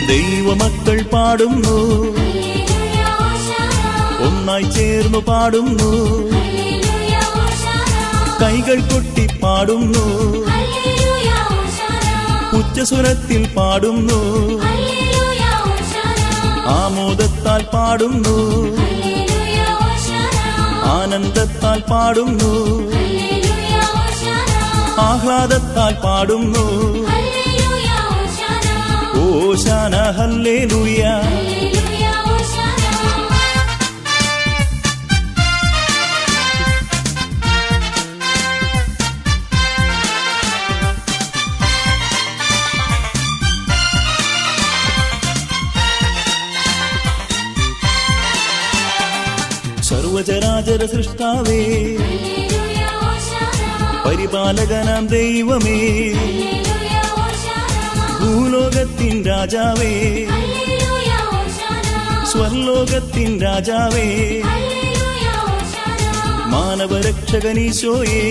ദൈവമക്കൾ പാടുന്നു ഒന്നായി ചേർന്നു പാടുന്നു കൈകൾ കൊട്ടി പാടുന്നു ഉച്ചസ്വരത്തിൽ പാടുന്നു ആമോദത്താൽ പാടുന്നു ആനന്ദത്താൽ പാടുന്നു ആഹ്ലാദത്താൽ പാടുന്നു ഓശാന ഹല്ലേലൂയ സർവചരാചര സൃഷ്ടാവേ പരിപാലകനാം ദൈവമേ ഭൂലോകത്തിൻ രാജാവേ സ്വർലോകത്തിൻ രാജാവേ മാനവരക്ഷകനീശോയേ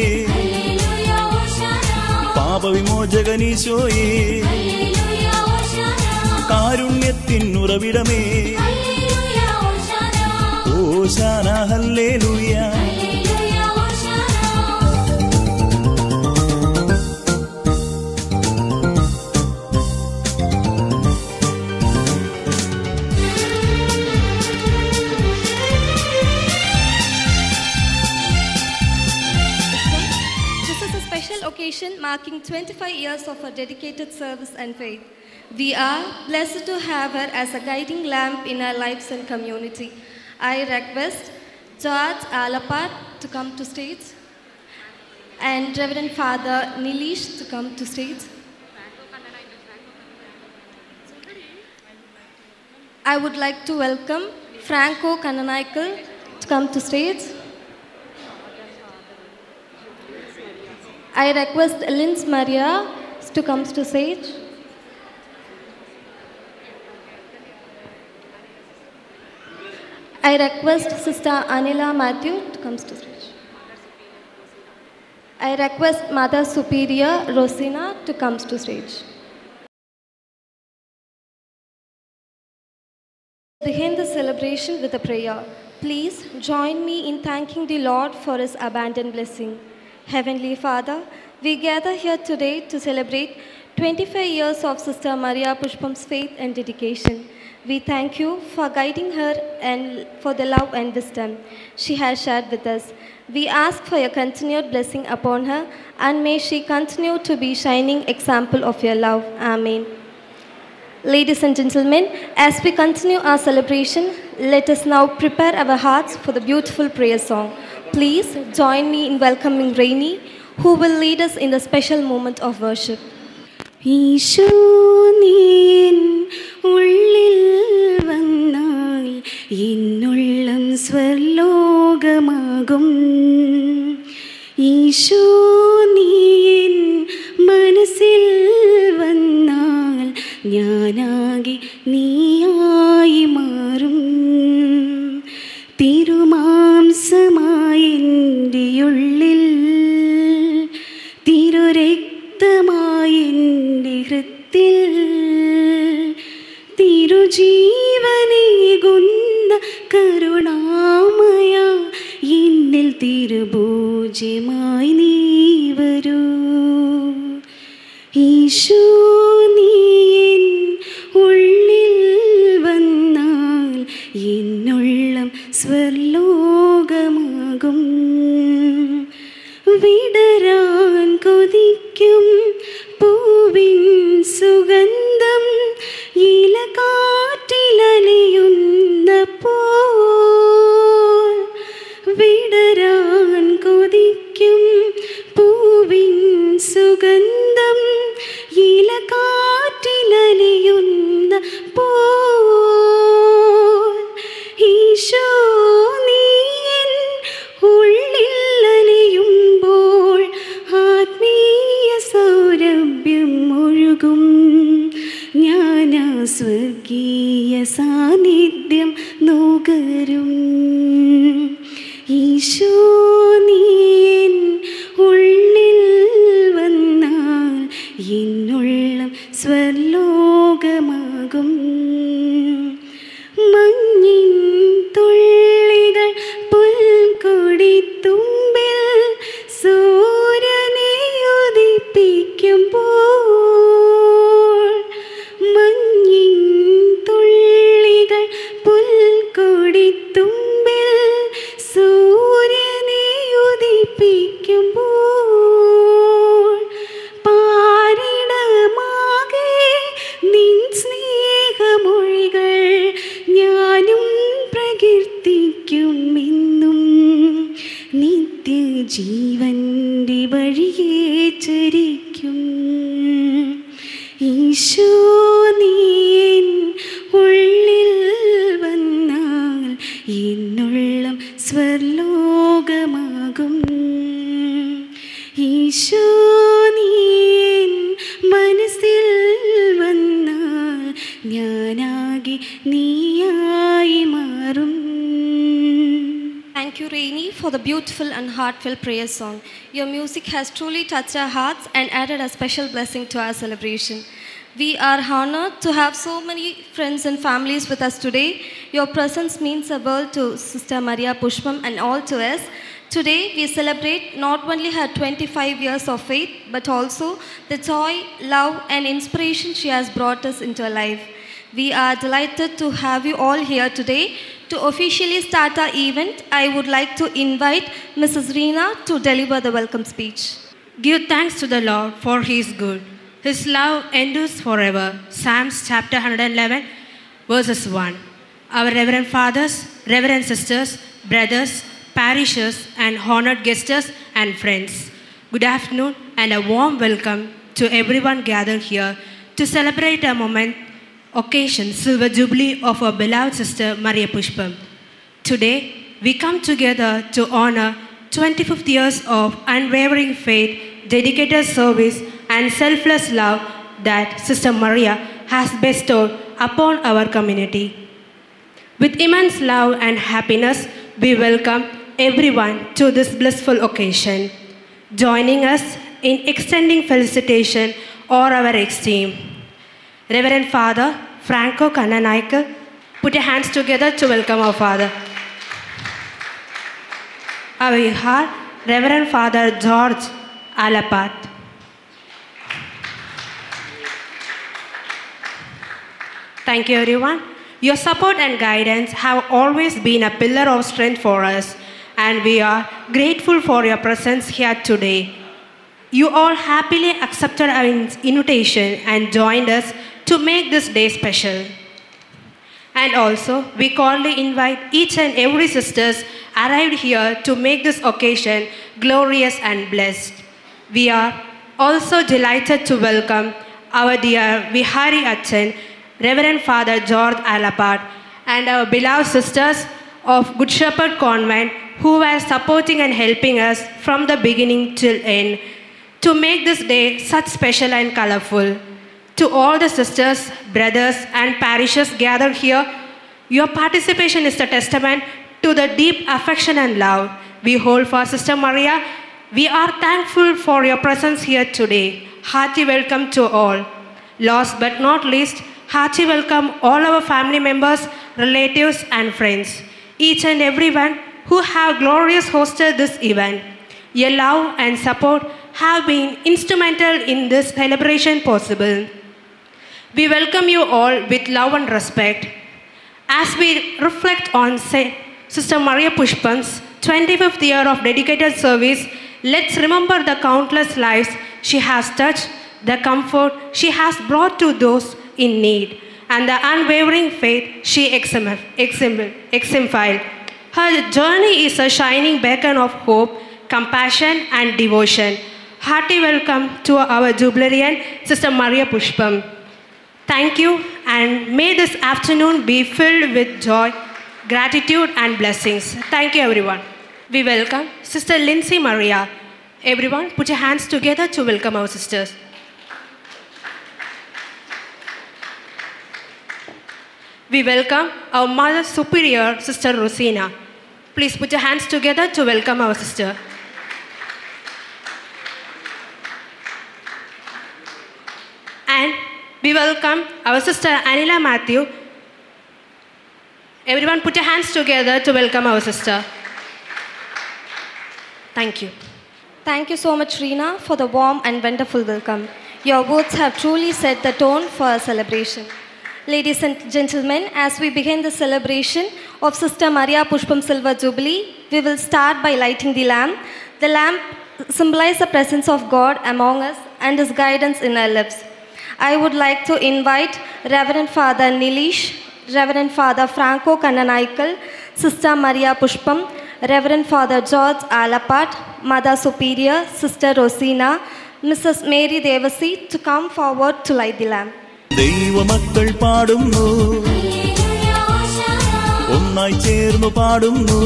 പാപവിമോചകനീശോയേ കാരുണ്യത്തിൻ ഉറവിടമേ ഓശാന ഹല്ലേലൂയ This is a special occasion marking 25 years of her dedicated service and faith. We are blessed to have her as a guiding lamp in our lives and community. I request George Alapat to come to stage and Reverend Father Nilish to come to stage. I would like to welcome Franco Kananaikal to come to stage. I request Lins Maria to come to stage. I request Sister Anila Matthew to come to stage. I request Mother Superior Rosina to come to stage. Begin the celebration with a prayer. Please join me in thanking the Lord for his abundant blessing. Heavenly Father, we gather here today to celebrate 25 years of Sister Maria Pushpam's faith and dedication. We thank you for guiding her and for the love and wisdom she has shared with us. We ask for your continued blessing upon her and may she continue to be shining example of your love. Amen. Ladies and gentlemen, as we continue our celebration, let us now prepare our hearts for the beautiful prayer song. Please join me in welcoming Rainy, who will lead us in the special moment of worship. ഈശോ നീൻ ഉള്ളിൽ വന്നാൽ എന്നുള്ളം സ്വർലോകമാകും ഈശോ നീൻ മനസ്സിൽ വന്നാൽ ഞാനാകെ നീയായി മാറും തിരുമാംസമായി എൻ്റെ ഉള്ളിൽ തിരുരക്തമായി എൻ്റെ ഹൃത്തിൽ തിരുജീവനേകുന്ന കരുണാമയ എന്നിൽ തിരുഭൂജ്യമായി നീ വരൂ ഈശോ നീ എൻ ഉള്ളിൽ വന്നാൽ എന്നുള്ളം സ്വർലോകമാകും വിടരാൻ കൊതിക്കും പൂവിൻ സുഗന്ധം ഇല കാറ്റിലലിയുന്നപ്പോൾ വിടരാൻ കൊതിക്കും പൂവിൻ സുഗന്ധം ഇല കാറ്റിലലിയുന്നപ്പോൾ ഈശോ നീ എൻ ഉള്ളിൽ അലിയുമ്പോൾ ആത്മീയ സൗരഭ്യം ഒഴുകും ഞാൻ ആ സ്വർഗീയ സാന്നിധ്യം നുകരും ഈശോ നീ എൻ ഉള്ളിൽ വന്നാൽ എന്നുള്ളം സ്വർലോകമാകും സ്വർലോകമാകും മഞ്ഞിൻ തുള്ളികൾ പുൽക്കൊടിത്തുമ്പിൽ സൂര്യനെ ഉദിപ്പിക്കുമ്പോൾ മഞ്ഞിൻ തുള്ളികൾ പുൽക്കൊടിത്തുമ്പിൽ സൂര്യനെ ഉദിപ്പിക്കുമ്പോൾ പാരിടമാകെ നിൻ സ്നേഹമൊഴികൾ ഞാനും പ്രകീർത്തിക്കും എന്നും നിത്യജീവന്റെ വഴിയെ ചരിക്കും ഈശോ നീ എൻ ഉള്ളിൽ വന്നാൽ എന്നുള്ളം സ്വർലോകമാകും ഈശോ നീ എൻ മനസ്സിൽ വന്നാൽ ഞാനാകെ നീയായി മാറും Thank you, Rainy, for the beautiful and heartfelt prayer song. Your music has truly touched our hearts and added a special blessing to our celebration. We are honored to have so many friends and families with us today. Your presence means a world to Sister Maria Pushpam and all to us. Today, we celebrate not only her 25 years of faith, but also the joy, love, and inspiration she has brought us into our life. We are delighted to have you all here today. To officially start our event, I would like to invite Mrs. Reena to deliver the welcome speech. Give thanks to the Lord, for he is good. His love endures forever. Psalms chapter 111, verses 1. Our reverend fathers, reverend sisters, brothers, parishers, and honored guests and friends, good afternoon and a warm welcome to everyone gathered here to celebrate a moment, occasion, silver jubilee of our beloved sister Maria Pushpam. Today, we come together to honor 25th years of unwavering faith, dedicated service, and selfless love that Sister Maria has bestowed upon our community. With immense love and happiness, we welcome everyone to this blissful occasion. Joining us in extending felicitation or our esteem. Reverend Father Franco Kannanaikar, put your hands together to welcome our Father. Our Ihar, Reverend Father George Alapat. Thank you, everyone. Your support and guidance have always been a pillar of strength for us, and we are grateful for your presence here today. You all happily accepted our in- invitation and joined us to make this day special. And also, we cordially invite each and every sisters arrived here to make this occasion glorious and blessed. We are also delighted to welcome our dear Vihari Achan, Reverend Father George Alapat, and our beloved sisters of Good Shepherd Convent who were supporting and helping us from the beginning till end to make this day such special and colorful. To all the sisters, brothers, and parishes gathered here, your participation is the testament to the deep affection and love we hold for Sister Maria. We are thankful for your presence here today. Hearty welcome to all. Last but not least, hearty welcome all our family members, relatives, and friends. Each and everyone who have glorious hosted this event. Your love and support have been instrumental in this celebration possible. We welcome you all with love and respect. As we reflect on Sa- Sister Maria Pushpam's 25th year of dedicated service, let's remember the countless lives she has touched, the comfort she has brought to those in need, and the unwavering faith she exempl- exempl- exemplified. Her journey is a shining beacon of hope, compassion, and devotion. Hearty welcome to our jubilarian, Sister Maria Pushpam. Thank you, and may this afternoon be filled with joy, gratitude, and blessings. Thank you, everyone. We welcome Sister Lindsay Maria. Everyone, put your hands together to welcome our sisters. We welcome our Mother Superior, Sister Rosina. Please put your hands together to welcome our sister. And we welcome our sister Anila Matthew. Everyone put your hands together to welcome our sister. Thank you. Thank you so much, Reena, for the warm and wonderful welcome. Your words have truly set the tone for our celebration. Ladies and gentlemen, as we begin the celebration of Sister Maria Pushpam Silva Jubilee, we will start by lighting the lamp. The lamp symbolizes the presence of God among us and His guidance in our lives. I would like to invite Reverend Father Nilish, Reverend Father Franco Kannanaikal, Sister Maria Pushpam, Reverend Father George Alapat, Mother Superior, Sister Rosina, Mrs. Mary Devasi to come forward to light the lamp. ദൈവമക്കൾ പാടുന്നു ഒന്നായി ചേർന്നു പാടുന്നു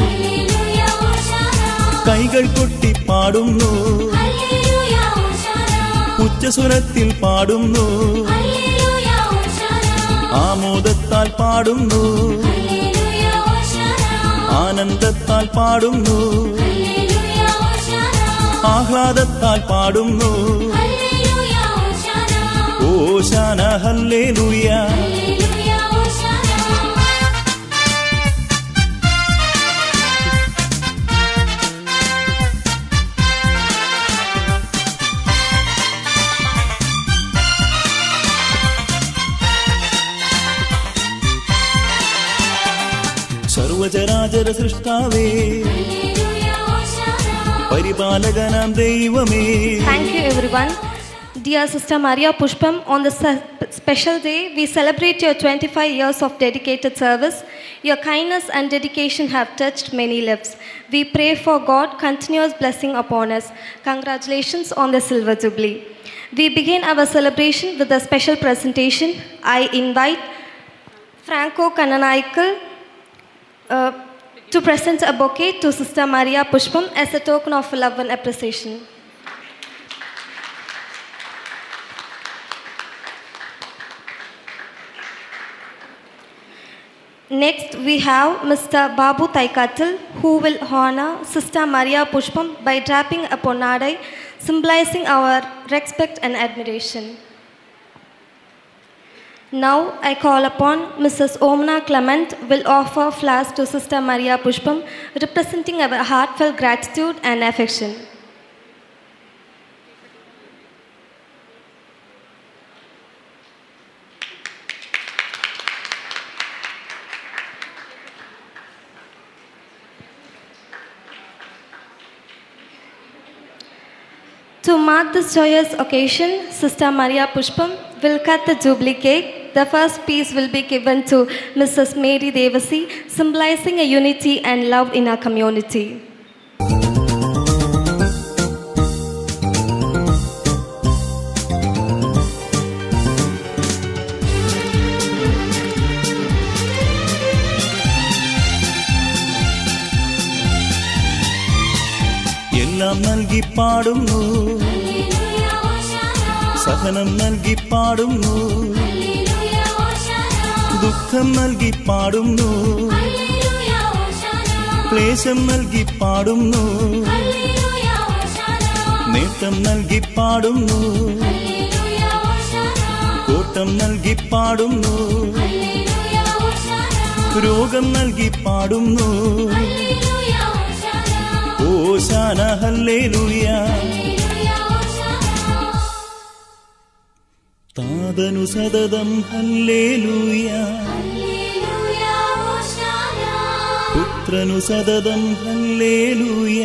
കൈകൾ കൊട്ടി പാടുന്നു ഉച്ചസ്വരത്തിൽ പാടുന്നു ആമോദത്താൽ പാടുന്നു ആനന്ദത്താൽ പാടുന്നു ആഹ്ലാദത്താൽ പാടുന്നു ഓശാന ഹല്ലേലൂയ സർവചരാചര സൃഷ്ടാവേ പരിപാലകനാം ദൈവമേ Thank you, everyone. Dear Sister Maria Pushpam, on this se- special day, we celebrate your 25 years of dedicated service. Your kindness and dedication have touched many lives. We pray for God continuous blessing upon us. Congratulations on the Silver Jubilee. We begin our celebration with a special presentation. I invite Franco Kannanaikal uh, to present a bouquet to Sister Maria Pushpam as a token of love and appreciation. Next, we have Mr. Babu Taikatil, who will honor Sister Maria Pushpam by draping a ponadai, symbolizing our respect and admiration. Now, I call upon Mrs. Omna Clement will offer flowers to Sister Maria Pushpam, representing our heartfelt gratitude and affection. To mark this joyous occasion, Sister Maria Pushpam will cut the Jubilee cake. The first piece will be given to Mrs. Mary Devasi, symbolizing a unity and love in our community. എല്ലാം നൽകി പാടുന്നു സഹനം നൽകി പാടുന്നു ദുഃഖം നൽകി പാടുന്നു ക്ലേശം നൽകി പാടുന്നു നേട്ടം നൽകി പാടുന്നു കോട്ടം നൽകി പാടുന്നു രോഗം നൽകി പാടുന്നു ഓശാന ഹല്ലേലൂയ താതനു സതതം ഹല്ലേലൂയ പുത്രനു സതതം ഹല്ലേലൂയ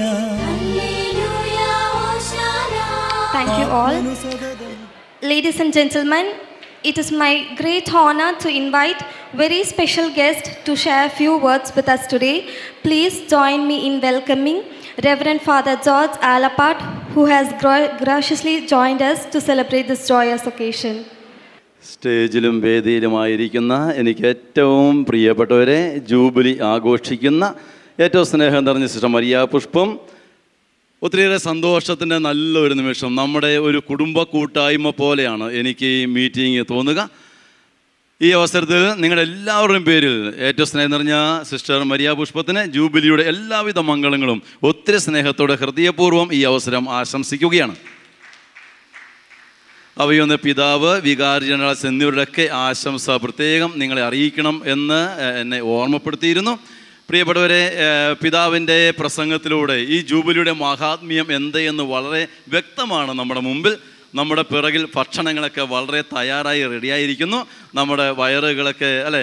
Thank you all. ആത്മനു സതതം Ladies and gentlemen, it is my great honor to invite very special guest to share a few words with us today. Please join me in welcoming Reverend Father George Alapat, who has gra- graciously joined us to celebrate this joyous occasion. സ്റ്റേജിലും വേദിയിലുമായിരിക്കുന്ന എനിക്ക് ഏറ്റവും പ്രിയപ്പെട്ടവരെ jubilee ആഘോഷിക്കുന്ന ഏറ്റവും സ്നേഹം നിറഞ്ഞ sister Maria പുഷ്പം ഒത്തിരിയേറെ സന്തോഷത്തിൻ്റെ നല്ലൊരു നിമിഷം നമ്മുടെ ഒരു കുടുംബ കൂട്ടായ്മ പോലെയാണ് എനിക്ക് ഈ മീറ്റിംഗ് തോന്നുക ഈ അവസരത്തിൽ നിങ്ങളുടെ എല്ലാവരുടെയും പേരിൽ ഏറ്റവും സ്നേഹം നിറഞ്ഞ സിസ്റ്റർ മരിയ പുഷ്പത്തിന് ജൂബിലിയുടെ എല്ലാവിധ മംഗളങ്ങളും ഒത്തിരി സ്നേഹത്തോടെ ഹൃദയപൂർവ്വം ഈ അവസരം ആശംസിക്കുകയാണ് അവയൊന്ന് പിതാവ് വികാരി ജനറൽ എന്നിവരുടെയൊക്കെ ആശംസ പ്രത്യേകം നിങ്ങളെ അറിയിക്കണം എന്ന് ഏഹ്, എന്നെ ഓർമ്മപ്പെടുത്തിയിരുന്നു പ്രിയപ്പെട്ടവരെ ഏഹ്, പിതാവിൻ്റെ പ്രസംഗത്തിലൂടെ ഈ ജൂബിലിയുടെ മഹാത്മ്യം എന്ത് എന്ന് വളരെ വ്യക്തമാണ് നമ്മുടെ മുമ്പിൽ നമ്മുടെ പിറകിൽ ഭക്ഷണങ്ങളൊക്കെ വളരെ തയ്യാറായി റെഡിയായിരിക്കുന്നു നമ്മുടെ വയറുകളൊക്കെ അല്ലേ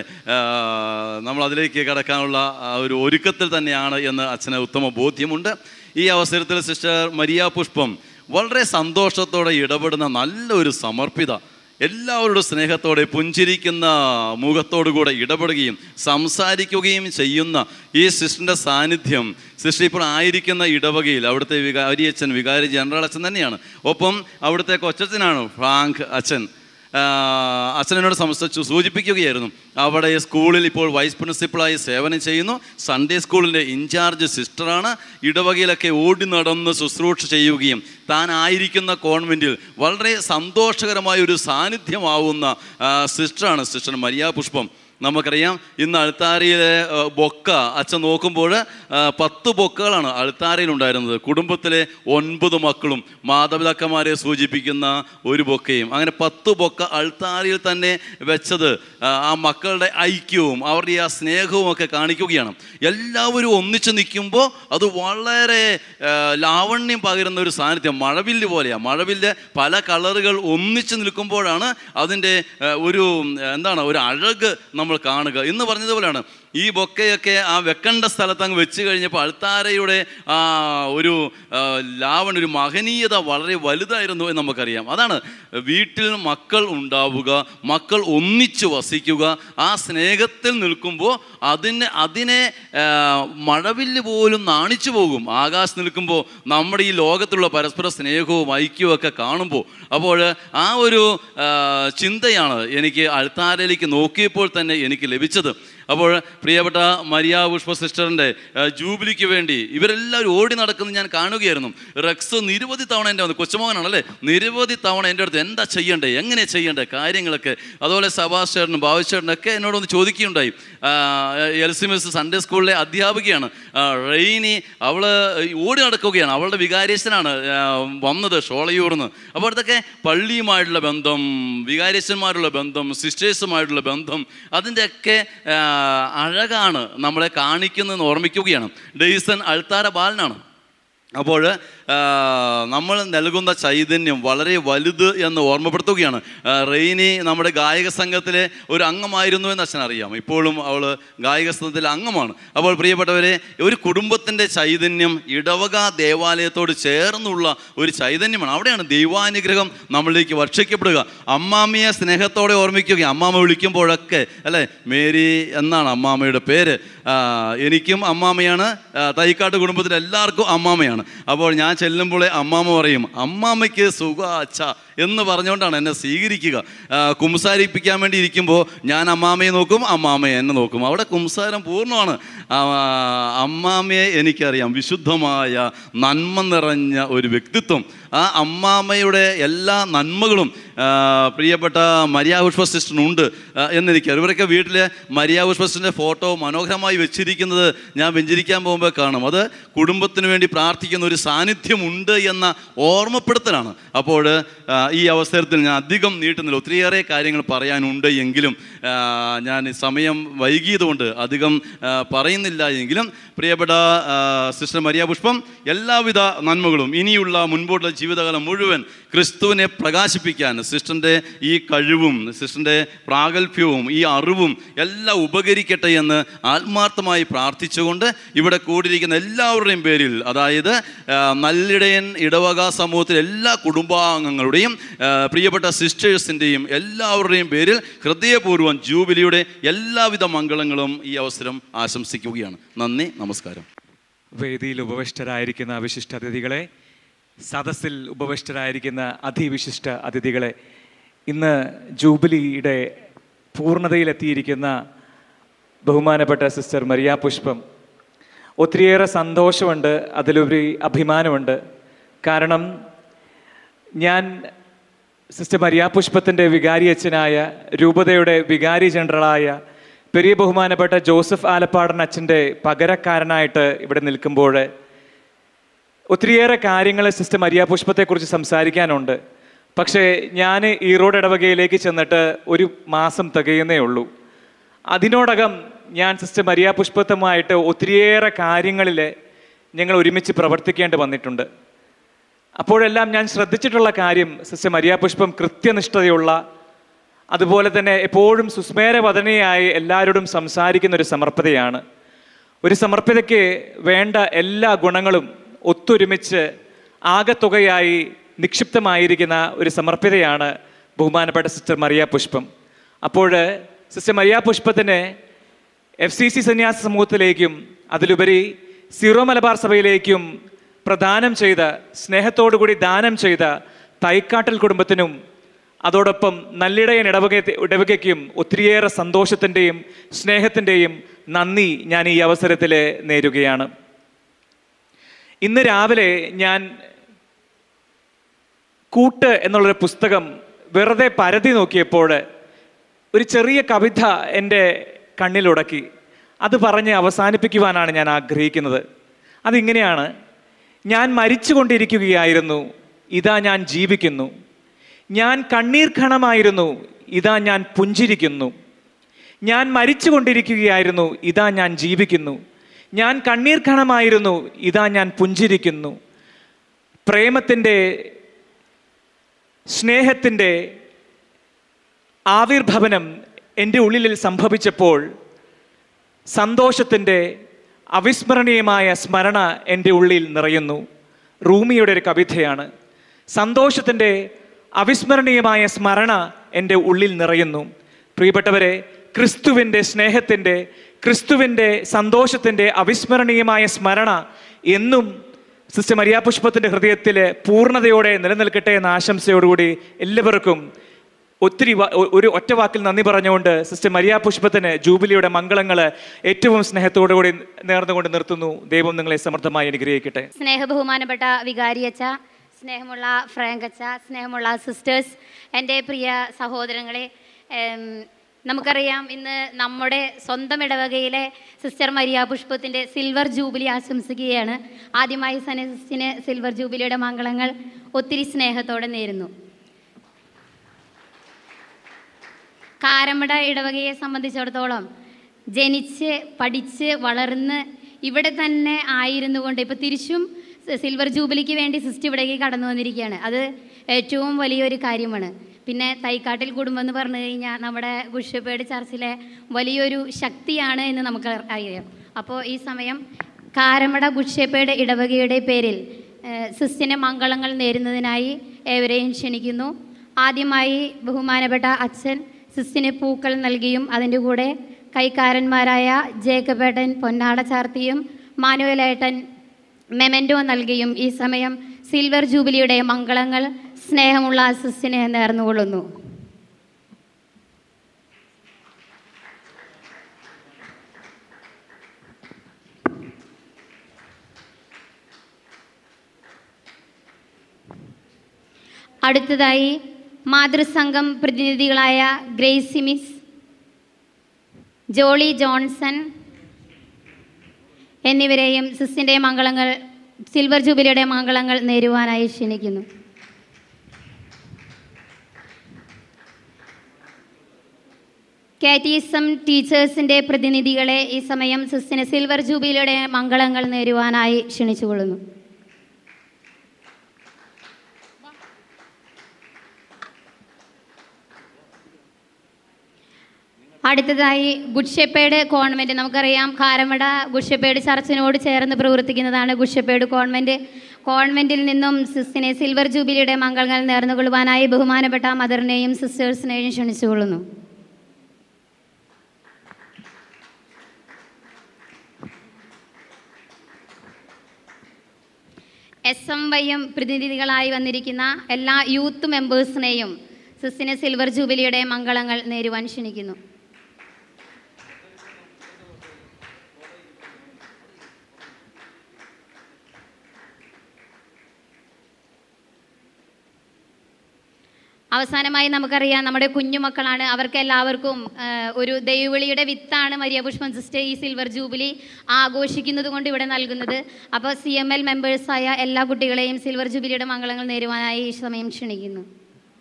ആഹ്, നമ്മൾ അതിലേക്ക് കടക്കാനുള്ള ആ ഒരു ഒരുക്കത്തിൽ തന്നെയാണ് എന്ന് അച്ഛന് ഉത്തമ ബോധ്യമുണ്ട് ഈ അവസരത്തിൽ സിസ്റ്റർ മരിയ പുഷ്പം വളരെ സന്തോഷത്തോടെ ഇടപെടുന്ന നല്ലൊരു സമർപ്പിത എല്ലാവരുടെ സ്നേഹത്തോടെ പുഞ്ചിരിക്കുന്ന മുഖത്തോടു കൂടെ ഇടപെടുകയും സംസാരിക്കുകയും ചെയ്യുന്ന ഈ സിസ്റ്ററിൻ്റെ സാന്നിധ്യം സിസ്റ്റർ ഇപ്പോൾ ആയിരിക്കുന്ന ഇടവകയിൽ അവിടുത്തെ വികാരി അച്ഛൻ വികാരി ജനറൽ അച്ഛൻ തന്നെയാണ് ഒപ്പം അവിടുത്തെ കൊച്ചച്ഛനാണ് ഫ്രാങ്ക് അച്ഛൻ ആ, അച്ഛനോട് സംസാരിച്ചു സൂചിപ്പിക്കുകയായിരുന്നു അവിടെ സ്കൂളിൽ ഇപ്പോൾ വൈസ് പ്രിൻസിപ്പളായി സേവനം ചെയ്യുന്നു സൺഡേ സ്കൂളിൻ്റെ ഇൻചാർജ് സിസ്റ്ററാണ് ഇടവകയിലൊക്കെ ഓടി നടന്ന് ശുശ്രൂഷ ചെയ്യുകയും താൻ ആയിരിക്കുന്ന കോൺവെൻറ്റിൽ വളരെ സന്തോഷകരമായ ഒരു സാന്നിധ്യമാവുന്ന ആ, സിസ്റ്ററാണ് സിസ്റ്റർ മരിയ പുഷ്പം നമുക്കറിയാം ഇന്ന് അൾത്താരയിലെ ആ, ബൊക്ക അച്ഛൻ നോക്കുമ്പോൾ ആ, പത്ത് ബൊക്കകളാണ് അൾത്താരയിൽ ഉണ്ടായിരുന്നത് കുടുംബത്തിലെ ഒൻപത് മക്കളും മാതാപിതാക്കന്മാരെ സൂചിപ്പിക്കുന്ന ഒരു ബൊക്കയും അങ്ങനെ പത്ത് ബൊക്ക അൾത്താരയിൽ തന്നെ വെച്ചത് ആ, ആ മക്കളുടെ ഐക്യവും അവരുടെ ആ സ്നേഹവും ഒക്കെ കാണിക്കുകയാണ് എല്ലാവരും ഒന്നിച്ച് നിൽക്കുമ്പോൾ അത് വളരെ ആ, ലാവണ്യം പകരുന്ന ഒരു സാന്നിധ്യം മഴവില്ല് പോലെയാണ് മഴവില്ല് പല കളറുകൾ ഒന്നിച്ച് നിൽക്കുമ്പോഴാണ് അതിൻ്റെ ആ, ഒരു ഉം, എന്താണ് ഒരു അഴക് നമ്മൾ കാണുക എന്ന് പറഞ്ഞതുപോലെയാണ് ഈ ബൊക്കയൊക്കെ ആ വെക്കേണ്ട സ്ഥലത്ത് അങ്ങ് വെച്ച് കഴിഞ്ഞപ്പോൾ അൾത്താരയുടെ ആ ഒരു ആ, ലാവണ്യ ഒരു മഹനീയത വളരെ വലുതായിരുന്നു എന്ന് നമുക്കറിയാം അതാണ് വീട്ടിൽ മക്കൾ ഉണ്ടാവുക മക്കൾ ഒന്നിച്ച് വസിക്കുക ആ സ്നേഹത്തിൽ നിൽക്കുമ്പോൾ അതിനെ അതിനെ ആ, മഴവില്ല് പോലും നാണിച്ചു പോകും ആകാശം നിൽക്കുമ്പോൾ നമ്മുടെ ഈ ലോകത്തുള്ള പരസ്പര സ്നേഹവും ഐക്യവും ഒക്കെ കാണുമ്പോൾ അപ്പോൾ ആ ഒരു ആ, ചിന്തയാണ് എനിക്ക് അൾത്താരയിലേക്ക് നോക്കിയപ്പോൾ തന്നെ എനിക്ക് ലഭിച്ചത് അപ്പോൾ പ്രിയപ്പെട്ട മരിയ പുഷ്പ സിസ്റ്ററിൻ്റെ ആ, ജൂബിലിക്ക് വേണ്ടി ഇവരെല്ലാവരും ഓടി നടക്കുന്നത് ഞാൻ കാണുകയായിരുന്നു റെക്സ് നിരവധി തവണ എൻ്റെ വന്നു കൊച്ചുമോഹനാണല്ലേ നിരവധി തവണ എൻ്റെ അടുത്ത് എന്താ ചെയ്യണ്ടേ എങ്ങനെ ചെയ്യണ്ടേ കാര്യങ്ങളൊക്കെ അതുപോലെ സഭാഷേട്ടനും ഭാവിച്ചേട്ടനും ഒക്കെ എന്നോടൊന്ന് ചോദിക്കുകയുണ്ടായി ആ, എൽസിമിസ് സൺഡേ സ്കൂളിലെ അധ്യാപികയാണ് ആ, റെയിനി അവൾ ഓടി നടക്കുകയാണ് അവളുടെ വികാരിയച്ഛനാണ് ആ, വന്നത് ഷോളയൂർന്ന് അപ്പോൾ അതൊക്കെ പള്ളിയുമായിട്ടുള്ള ബന്ധം വികാരിയച്ഛന്മാരുള്ള ബന്ധം സിസ്റ്റേഴ്സുമായിട്ടുള്ള ബന്ധം അതിൻ്റെയൊക്കെ ആ, അഴകാണ് നമ്മളെ കാണിക്കുന്നതെന്ന് ഓർമ്മിക്കുകയാണ് ഡെയ്സൺ അൾത്താര ബാലനാണ് അപ്പോൾ ആ, നമ്മൾ നൽകുന്ന ചൈതന്യം വളരെ വലുത് എന്ന് ഓർമ്മപ്പെടുത്തുകയാണ് ആ, റെയിനി നമ്മുടെ ഗായക സംഘത്തിലെ ഒരു അംഗമായിരുന്നു എന്ന് അച്ഛൻ അറിയാം ഇപ്പോഴും അവൾ ഗായക സംഘത്തിലെ അംഗമാണ് അപ്പോൾ പ്രിയപ്പെട്ടവരെ ഒരു കുടുംബത്തിൻ്റെ ചൈതന്യം ഇടവക ദേവാലയത്തോട് ചേർന്നുള്ള ഒരു ചൈതന്യമാണ് അവിടെയാണ് ദൈവാനുഗ്രഹം നമ്മളിലേക്ക് വർഷിക്കപ്പെടുക അമ്മാമ്മയെ സ്നേഹത്തോടെ ഓർമ്മിക്കുക അമ്മാമ്മ വിളിക്കുമ്പോഴൊക്കെ അല്ലേ മേരി എന്നാണ് അമ്മാമ്മയുടെ പേര് ആ, എനിക്കും അമ്മാമ്മയാണ് ആ, തൈക്കാട്ട് കുടുംബത്തിൽ എല്ലാവർക്കും അമ്മാമ്മയാണ് അപ്പോൾ ഞാൻ ചെല്ലുമ്പോൾ അമ്മാമ്മ പറയും അമ്മാമ്മയ്ക്ക് സുഖ അച്ഛ എന്ന് പറഞ്ഞുകൊണ്ടാണ് എന്നെ സ്വീകരിക്കുക ആ, കുംസാരിപ്പിക്കാൻ വേണ്ടി ഇരിക്കുമ്പോൾ ഞാൻ അമ്മാമ്മയെ നോക്കും അമ്മാമ്മയെ എന്നെ നോക്കും അവിടെ കുംസാരം പൂർണ്ണമാണ് ആ, അമ്മാമ്മയെ എനിക്കറിയാം വിശുദ്ധമായ നന്മ നിറഞ്ഞ ഒരു വ്യക്തിത്വം ആ അമ്മാമ്മയുടെ എല്ലാ നന്മകളും ആ, പ്രിയപ്പെട്ട മരിയ പുഷ്പ സിസ്റ്ററിനുണ്ട് ആ, എന്നെനിക്കറിയാം ഇവരൊക്കെ വീട്ടിൽ മരിയ പുഷ്പ സിസ്റ്ററിൻ്റെ ഫോട്ടോ മനോഹരമായി വെച്ചിരിക്കുന്നത് ഞാൻ വെഞ്ചരിക്കാൻ പോകുമ്പോൾ കാണും അത് കുടുംബത്തിന് വേണ്ടി പ്രാർത്ഥിക്കുന്ന ഒരു സാന്നിധ്യമുണ്ട് എന്ന ഓർമ്മപ്പെടുത്തലാണ് അപ്പോൾ ആ, ഈ അവസരത്തിൽ ഞാൻ അധികം നീട്ടുന്നില്ല ഒത്തിരിയേറെ കാര്യങ്ങൾ പറയാനുണ്ട് എങ്കിലും ആ, ഞാൻ ഈ സമയം വൈകിയതുകൊണ്ട് അധികം ആ, പറയുന്നില്ല എങ്കിലും പ്രിയപ്പെട്ട ആ, സിസ്റ്റർ മരിയ പുഷ്പം എല്ലാവിധ നന്മകളും ഇനിയുള്ള മുൻപോട്ടുള്ള ജീവിതകാലം മുഴുവൻ ക്രിസ്തുവിനെ പ്രകാശിപ്പിക്കാൻ സിസ്റ്ററിൻ്റെ ഈ കഴിവും സിസ്റ്ററിൻ്റെ പ്രാഗൽഭ്യവും ഈ അറിവും എല്ലാം ഉപകരിക്കട്ടെ എന്ന് ആത്മാർത്ഥമായി പ്രാർത്ഥിച്ചുകൊണ്ട് ഇവിടെ കൂടിയിരിക്കുന്ന എല്ലാവരുടെയും പേരിൽ അതായത് ആ, നല്ലിടയൻ ഇടവക സമൂഹത്തിലെ എല്ലാ കുടുംബാംഗങ്ങളുടെയും ആ, പ്രിയപ്പെട്ട സിസ്റ്റേഴ്സിൻ്റെയും എല്ലാവരുടെയും പേരിൽ ഹൃദയപൂർവ്വം ജൂബിലിയുടെ എല്ലാവിധ മംഗളങ്ങളും ഈ അവസരം ആശംസിക്കുകയാണ് നന്ദി നമസ്കാരം വേദിയിൽ ഉപവിഷ്ടരായിരിക്കുന്ന വിശിഷ്ട അതിഥികളെ സദസ്സിൽ ഉപവിഷ്ടരായിരിക്കുന്ന അതിവിശിഷ്ട അതിഥികളെ ഇന്ന് ജൂബിലിയുടെ പൂർണ്ണതയിലെത്തിയിരിക്കുന്ന ബഹുമാനപ്പെട്ട സിസ്റ്റർ മരിയ പുഷ്പം ഒത്തിരിയേറെ സന്തോഷമുണ്ട് അതിലുപരി അഭിമാനമുണ്ട് കാരണം ഞാൻ സിസ്റ്റർ മരിയ പുഷ്പത്തിൻ്റെ വികാരി അച്ഛനായ രൂപതയുടെ വികാരി ജനറലായ പെരിയ ബഹുമാനപ്പെട്ട ജോസഫ് ആലപ്പാടൻ അച്ഛൻ്റെ പകരക്കാരനായിട്ട് ഇവിടെ നിൽക്കുമ്പോൾ ഒത്തിരിയേറെ കാര്യങ്ങൾ സിസ്റ്റർ മരിയ പുഷ്പത്തെക്കുറിച്ച് സംസാരിക്കാനുണ്ട് പക്ഷേ ഞാൻ ഈറോഡ് ഇടവകയിലേക്ക് ചെന്നിട്ട് ഒരു മാസം തികയുന്നേ ഉള്ളൂ അതിനോടകം ഞാൻ സിസ്റ്റർ മരിയ പുഷ്പത്തുമായിട്ട് ഒത്തിരിയേറെ കാര്യങ്ങളിൽ ഞങ്ങൾ ഒരുമിച്ച് പ്രവർത്തിക്കേണ്ടി വന്നിട്ടുണ്ട് അപ്പോഴെല്ലാം ഞാൻ ശ്രദ്ധിച്ചിട്ടുള്ള കാര്യം സിസ്റ്റർ മരിയ പുഷ്പം കൃത്യനിഷ്ഠതയുള്ള അതുപോലെ തന്നെ എപ്പോഴും സുസ്മേരവദനയായി എല്ലാവരോടും സംസാരിക്കുന്ന ഒരു സമർപ്പതയാണ് ഒരു സമർപ്പിതയ്ക്ക് വേണ്ട എല്ലാ ഗുണങ്ങളും ഒത്തൊരുമിച്ച് ആകത്തുകയായി നിക്ഷിപ്തമായിരിക്കുന്ന ഒരു സമർപ്പിതയാണ് ബഹുമാനപ്പെട്ട സിസ്റ്റർ മറിയ പുഷ്പം അപ്പോൾ സിസ്റ്റർ മറിയ പുഷ്പത്തിന് എഫ് സി സി സന്യാസ സമൂഹത്തിലേക്കും അതിലുപരി സീറോ മലബാർ സഭയിലേക്കും പ്രദാനം ചെയ്ത സ്നേഹത്തോടുകൂടി ദാനം ചെയ്ത തൈക്കാട്ടൽ കുടുംബത്തിനും അതോടൊപ്പം നല്ലിടയൻ ഇടവക ഇടവകയ്ക്കും ഒത്തിരിയേറെ സന്തോഷത്തിൻ്റെയും സ്നേഹത്തിൻ്റെയും നന്ദി ഞാൻ ഈ അവസരത്തിൽ നേരുകയാണ് ഇന്ന് രാവിലെ ഞാൻ കൂട്ട് എന്നുള്ളൊരു പുസ്തകം വെറുതെ പരതി നോക്കിയപ്പോൾ ഒരു ചെറിയ കവിത എൻ്റെ കണ്ണിലുടക്കി അത് പറഞ്ഞ് അവസാനിപ്പിക്കുവാനാണ് ഞാൻ ആഗ്രഹിക്കുന്നത് അതിങ്ങനെയാണ് ഞാൻ മരിച്ചുകൊണ്ടിരിക്കുകയായിരുന്നു ഇതാ ഞാൻ ജീവിക്കുന്നു ഞാൻ കണ്ണീർ ഖണമായിരുന്നു ഇതാ ഞാൻ പുഞ്ചിരിക്കുന്നു ഞാൻ മരിച്ചുകൊണ്ടിരിക്കുകയായിരുന്നു ഇതാ ഞാൻ ജീവിക്കുന്നു ഞാൻ കണ്ണീർ ഖണമായിരുന്നു ഇതാ ഞാൻ പുഞ്ചിരിക്കുന്നു പ്രേമത്തിൻ്റെ സ്നേഹത്തിൻ്റെ ആവിർഭവനം എൻ്റെ ഉള്ളിൽ സംഭവിച്ചപ്പോൾ സന്തോഷത്തിൻ്റെ അവിസ്മരണീയമായ സ്മരണ എൻ്റെ ഉള്ളിൽ നിറയുന്നു റൂമിയുടെ ഒരു കവിതയാണ് സന്തോഷത്തിൻ്റെ അവിസ്മരണീയമായ സ്മരണ എൻ്റെ ഉള്ളിൽ നിറയുന്നു പ്രിയപ്പെട്ടവരെ ക്രിസ്തുവിൻ്റെ സ്നേഹത്തിൻ്റെ ക്രിസ്തുവിൻ്റെ സന്തോഷത്തിൻ്റെ അവിസ്മരണീയമായ സ്മരണ എന്നും സിസ്റ്റർ മരിയ പുഷ്പത്തിൻ്റെ ഹൃദയത്തിൽ പൂർണ്ണതയോടെ നിലനിൽക്കട്ടെ എന്ന ആശംസയോടുകൂടി എല്ലാവർക്കും ഒത്തിരി വാ- ഒ- ഒരു ഒറ്റ വാക്കിൽ നന്ദി പറഞ്ഞുകൊണ്ട് സിസ്റ്റർ മരിയ പുഷ്പത്തിന് ജൂബിലിയുടെ മംഗളങ്ങൾ ഏറ്റവും സ്നേഹത്തോടുകൂടി നേർന്നുകൊണ്ട് നിർത്തുന്നു ദൈവം നിങ്ങളെ സമർത്ഥമായി അനുഗ്രഹിക്കട്ടെ സ്നേഹബഹുമാനപ്പെട്ട വികാരിയച്ച സ്നേഹമുള്ള ഫ്രാങ്കച്ച സ്നേഹമുള്ള സിസ്റ്റേഴ്സ് എൻ്റെ പ്രിയ സഹോദരങ്ങളെ ഏം, നമുക്കറിയാം ഇന്ന് നമ്മുടെ സ്വന്തം ഇടവകയിലെ സിസ്റ്റർ മരിയ പുഷ്പത്തിൻ്റെ സിൽവർ ജൂബിലി ആശംസിക്കുകയാണ് ആദ്യമായി സനസിന് സിൽവർ ജൂബിലിയുടെ മംഗളങ്ങൾ ഒത്തിരി സ്നേഹത്തോടെ നേരുന്നു കാരമട ഇടവകയെ സംബന്ധിച്ചിടത്തോളം ജനിച്ച് പഠിച്ച് വളർന്ന് ഇവിടെ തന്നെ ആയിരുന്നു കൊണ്ട് ഇപ്പോൾ തിരിച്ചും സി- സിൽവർ ജൂബിലിക്ക് വേണ്ടി സിസ്റ്റർ ഇവിടേക്ക് കടന്നു വന്നിരിക്കുകയാണ് അത് ഏറ്റവും വലിയൊരു കാര്യമാണ് പിന്നെ തൈക്കാട്ടിൽ കുടുംബം എന്ന് പറഞ്ഞു കഴിഞ്ഞാൽ നമ്മുടെ ഗുഷപ്പേട് ചർച്ചിലെ വലിയൊരു ശക്തിയാണ് എന്ന് നമുക്ക് അറിയാം അപ്പോൾ ഈ സമയം കാരമട ഗുഷപ്പേട് ഇടവകയുടെ പേരിൽ ഏഹ്, സിസ്റ്റിന് മംഗളങ്ങൾ നേരുന്നതിനായി ഏവരെയും ക്ഷണിക്കുന്നു ആദ്യമായി ബഹുമാനപ്പെട്ട അച്ഛൻ സിസ്റ്റിന് പൂക്കൾ നൽകിയും അതിൻ്റെ കൂടെ കൈക്കാരന്മാരായ ജേക്കബേട്ടൻ പൊന്നാട ചാർത്തിയും മാനുവലേട്ടൻ മെമൻറ്റോ നൽകിയും ഈ സമയം സിൽവർ ജൂബിലിയുടെ മംഗളങ്ങൾ സ്നേഹമുള്ള സിസ്റ്റിന് നേർന്നുകൊള്ളുന്നു അടുത്തതായി മാതൃസംഘം പ്രതിനിധികളായ ഗ്രേസി മിസ് ജോളി ജോൺസൺ എന്നിവരെയും സിസിൻ്റെ മംഗളങ്ങൾ സിൽവർ ജൂബിലിയുടെ മംഗളങ്ങൾ നേരുവാനായി ക്ഷണിക്കുന്നു കാറ്റീസം ടീച്ചേഴ്സിൻ്റെ പ്രതിനിധികളെ ഈ സമയം സിസിന് സിൽവർ ജൂബിലിയുടെ മംഗളങ്ങൾ നേരുവാനായി ക്ഷണിച്ചുകൊള്ളുന്നു അടുത്തതായി ഗുഡ്ഷെപ്പേഡ് കോൺവെൻറ്റ് നമുക്കറിയാം കാരമട ഗുഡ്ഷെപ്പേഡ് ചർച്ചിനോട് ചേർന്ന് പ്രവർത്തിക്കുന്നതാണ് ഗുഡ്ഷെപ്പേഡ് കോൺവെൻറ്റ് കോൺവെൻറ്റിൽ നിന്നും സിസിനെ സിൽവർ ജൂബിലിയുടെ മംഗളങ്ങൾ നേർന്നുകൊള്ളുവാനായി ബഹുമാനപ്പെട്ട മദറിനെയും സിസ്റ്റേഴ്സിനെയും ക്ഷണിച്ചുകൊള്ളുന്നു എസ് എം വൈയും പ്രതിനിധികളായി വന്നിരിക്കുന്ന എല്ലാ യൂത്ത് മെമ്പേഴ്സിനെയും സിസിന് സിൽവർ ജൂബിലിയുടെ മംഗളങ്ങൾ നേരുവാൻ ക്ഷണിക്കുന്നു അവസാനമായി നമുക്കറിയാം നമ്മുടെ കുഞ്ഞുമക്കളാണ് അവർക്ക് എല്ലാവർക്കും ആ, ഒരു ദൈവവിളിയുടെ വിത്താണ് മരിയ പുഷ്പം സിസ്റ്റർ ഈ സിൽവർ ജൂബിലി ആഘോഷിക്കുന്നത് കൊണ്ട് ഇവിടെ നൽകുന്നത് അപ്പോൾ സി എം എൽ മെമ്പേഴ്സായ എല്ലാ കുട്ടികളെയും സിൽവർ ജൂബിലിയുടെ മംഗളങ്ങൾ നേരുവാനായി ഈ സമയം ക്ഷണിക്കുന്നു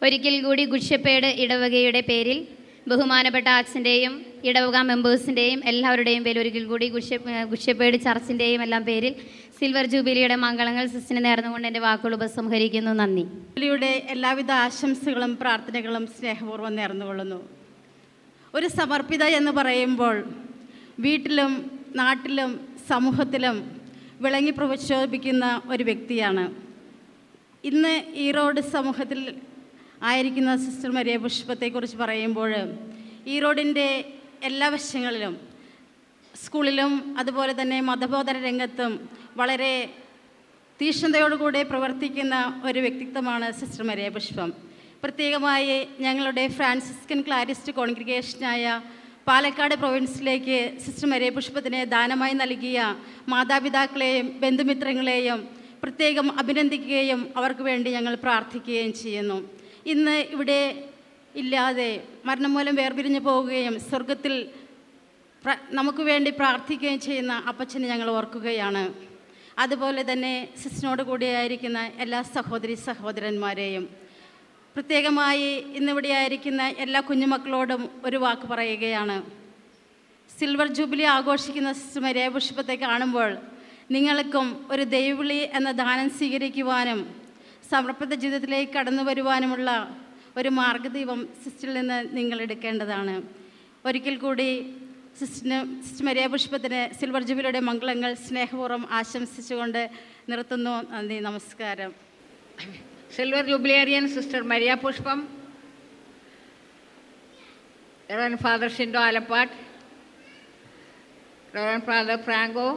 ഒരിക്കൽ കൂടി ഗുഡ്ഷപ്പേട് ഇടവകയുടെ പേരിൽ ബഹുമാനപ്പെട്ട അച്ഛൻ്റെയും ഇടവക മെമ്പേഴ്സിൻ്റെയും എല്ലാവരുടെയും പേരിൽ ഒരിക്കൽ കൂടി ഗുഡ്ഷ ഗുഡ്ഷപ്പേട് ചർച്ചിൻ്റെയും എല്ലാം പേരിൽ സിൽവർ ജൂബിലിയുടെ മംഗളങ്ങൾ സിസ്റ്റിന് നേർന്നുകൊണ്ട് എൻ്റെ വാക്കുകൾ ഉപസംഹരിക്കുന്നു നന്ദി ജൂബിലിയുടെ എല്ലാവിധ ആശംസകളും പ്രാർത്ഥനകളും സ്നേഹപൂർവ്വം നേർന്നുകൊള്ളുന്നു ഒരു സമർപ്പിത എന്ന് പറയുമ്പോൾ വീട്ടിലും നാട്ടിലും സമൂഹത്തിലും വിളങ്ങി പ്രചോദിപ്പിക്കുന്ന ഒരു വ്യക്തിയാണ് ഇന്ന് ഈറോഡ് സമൂഹത്തിൽ ആയിരിക്കുന്ന സിസ്റ്റർ മരിയ പുഷ്പത്തെക്കുറിച്ച് പറയുമ്പോൾ ഈറോഡിൻ്റെ എല്ലാ വശങ്ങളിലും സ്കൂളിലും അതുപോലെ തന്നെ മതബോധന രംഗത്തും വളരെ തീക്ഷ്ണതയോടുകൂടി പ്രവർത്തിക്കുന്ന ഒരു വ്യക്തിത്വമാണ് സിസ്റ്റർ മരിയ പുഷ്പം പ്രത്യേകമായി ഞങ്ങളുടെ ഫ്രാൻസിസ്കൻ ക്ലാരിസ്റ്റ് കോൺഗ്രിഗേഷനായ പാലക്കാട് പ്രൊവിൻസിലേക്ക് സിസ്റ്റർ മരിയ പുഷ്പത്തിനെ ദാനമായി നൽകിയ മാതാപിതാക്കളെയും ബന്ധുമിത്രങ്ങളെയും പ്രത്യേകം അഭിനന്ദിക്കുകയും അവർക്ക് വേണ്ടി ഞങ്ങൾ പ്രാർത്ഥിക്കുകയും ചെയ്യുന്നു ഇന്ന് ഇവിടെ ഇല്ലാതെ മരണം മൂലം വേർപിരിഞ്ഞു പോവുകയും സ്വർഗത്തിൽ പ്ര- നമുക്ക് വേണ്ടി പ്രാർത്ഥിക്കുകയും ചെയ്യുന്ന അപ്പച്ചനെ ഞങ്ങൾ ഓർക്കുകയാണ് അതുപോലെ തന്നെ സിസ്റ്റിനോട് കൂടിയായിരിക്കുന്ന എല്ലാ സഹോദരി സഹോദരന്മാരെയും പ്രത്യേകമായി ഇന്നിവിടെ ആയിരിക്കുന്ന എല്ലാ കുഞ്ഞുമക്കളോടും ഒരു വാക്ക് പറയുകയാണ് സിൽവർ ജൂബിലി ആഘോഷിക്കുന്ന സിസ്റ്റർ മരിയ പുഷ്പത്തെ കാണുമ്പോൾ നിങ്ങൾക്കും ഒരു ദൈവവിളി എന്ന ദാനം സ്വീകരിക്കുവാനും സമർപ്പിത ജീവിതത്തിലേക്ക് കടന്നു വരുവാനുമുള്ള ഒരു മാർഗദീപം സിസ്റ്ററിൽ നിന്ന് നിങ്ങൾ എടുക്കേണ്ടതാണ് ഒരിക്കൽ കൂടി സിസ്റ്റിന് സിസ്റ്റർ മരിയ പുഷ്പത്തിന് സിൽവർ ജൂബിലിയുടെ മംഗളങ്ങൾ സ്നേഹപൂർവ്വം ആശംസിച്ചുകൊണ്ട് നിർത്തുന്നു നന്ദി നമസ്കാരം silver jubilarian sister Maria Pushpam reverend father Shindo Alappat reverend father Franco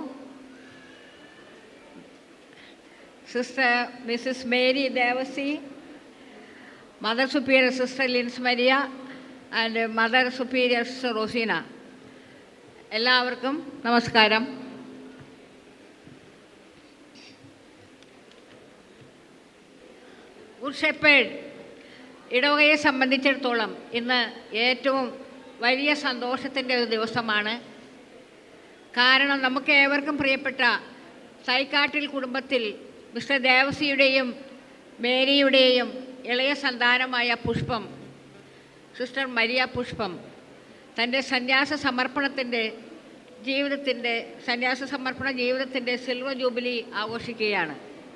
sister Mrs Mary Devasi mother superior sister Lins Maria and mother superior sister Roseena എല്ലാവർക്കും നമസ്കാരം ഗുഡ് ഷെപ്പേഡ് ഇടവകയെ സംബന്ധിച്ചിടത്തോളം ഇന്ന് ഏറ്റവും വലിയ സന്തോഷത്തിൻ്റെ ഒരു ദിവസമാണ് കാരണം നമുക്ക് ഏവർക്കും പ്രിയപ്പെട്ട സൈക്കാട്ടിൽ കുടുംബത്തിൽ മിസ്റ്റർ ദേവസിയുടെയും മേരിയുടെയും ഇളയ സന്താനമായ പുഷ്പം സിസ്റ്റർ മരിയ പുഷ്പം തൻ്റെ സന്യാസ സമർപ്പണത്തിൻ്റെ ജീവിതത്തിൻ്റെ സന്യാസ സമർപ്പണ ജീവിതത്തിൻ്റെ സിൽവർ ജൂബിലി ആഘോഷിക്കുകയാണ്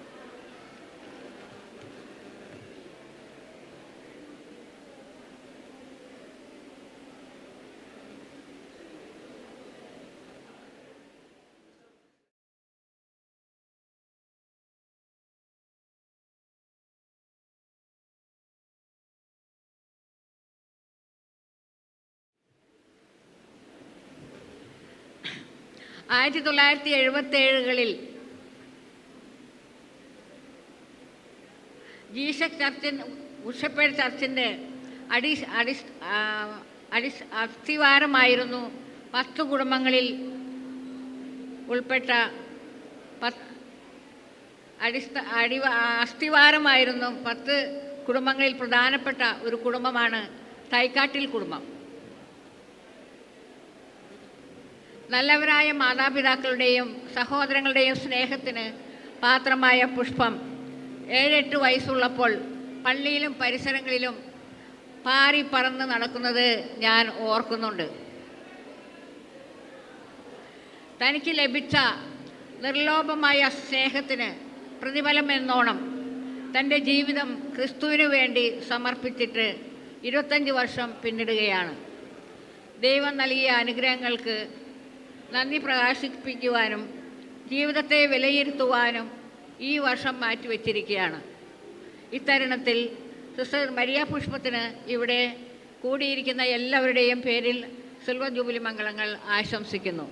ആയിരത്തി തൊള്ളായിരത്തി എഴുപത്തി ഏഴുകളിൽ ജീസസ് ചർച്ചിൻ ഉഷപ്പേട് ചർച്ചിൻ്റെ അടി അടി അടി അസ്ഥിവാരമായിരുന്നു പത്ത് കുടുംബങ്ങളിൽ ഉൾപ്പെട്ട പത്ത് അടിസ്ഥ അടി അസ്ഥിവാരമായിരുന്നു പത്ത് കുടുംബങ്ങളിൽ പ്രധാനപ്പെട്ട ഒരു കുടുംബമാണ് തൈക്കാട്ടിൽ കുടുംബം നല്ലവരായ മാതാപിതാക്കളുടെയും സഹോദരങ്ങളുടെയും സ്നേഹത്തിന് പാത്രമായ പുഷ്പം ഏഴെട്ട് വയസ്സുള്ളപ്പോൾ പള്ളിയിലും പരിസരങ്ങളിലും പാറി പറന്ന് നടക്കുന്നത് ഞാൻ ഓർക്കുന്നുണ്ട് തനിക്ക് ലഭിച്ച നിർലോഭമായ സ്നേഹത്തിന് പ്രതിഫലം എന്നോണം തൻ്റെ ജീവിതം ക്രിസ്തുവിനു വേണ്ടി സമർപ്പിച്ചിട്ട് ഇരുപത്തഞ്ച് വർഷം പിന്നിടുകയാണ് ദൈവം നൽകിയ അനുഗ്രഹങ്ങൾക്ക് നന്ദി പ്രകാശിപ്പിക്കുവാനും ജീവിതത്തെ വിലയിരുത്തുവാനും ഈ വർഷം മാറ്റിവെച്ചിരിക്കുകയാണ് ഇത്തരുണത്തിൽ സിസ്റ്റർ മരിയ പുഷ്പത്തിന് ഇവിടെ കൂടിയിരിക്കുന്ന എല്ലാവരുടെയും പേരിൽ സിൽവർ ജൂബിലി മംഗളങ്ങൾ ആശംസിക്കുന്നു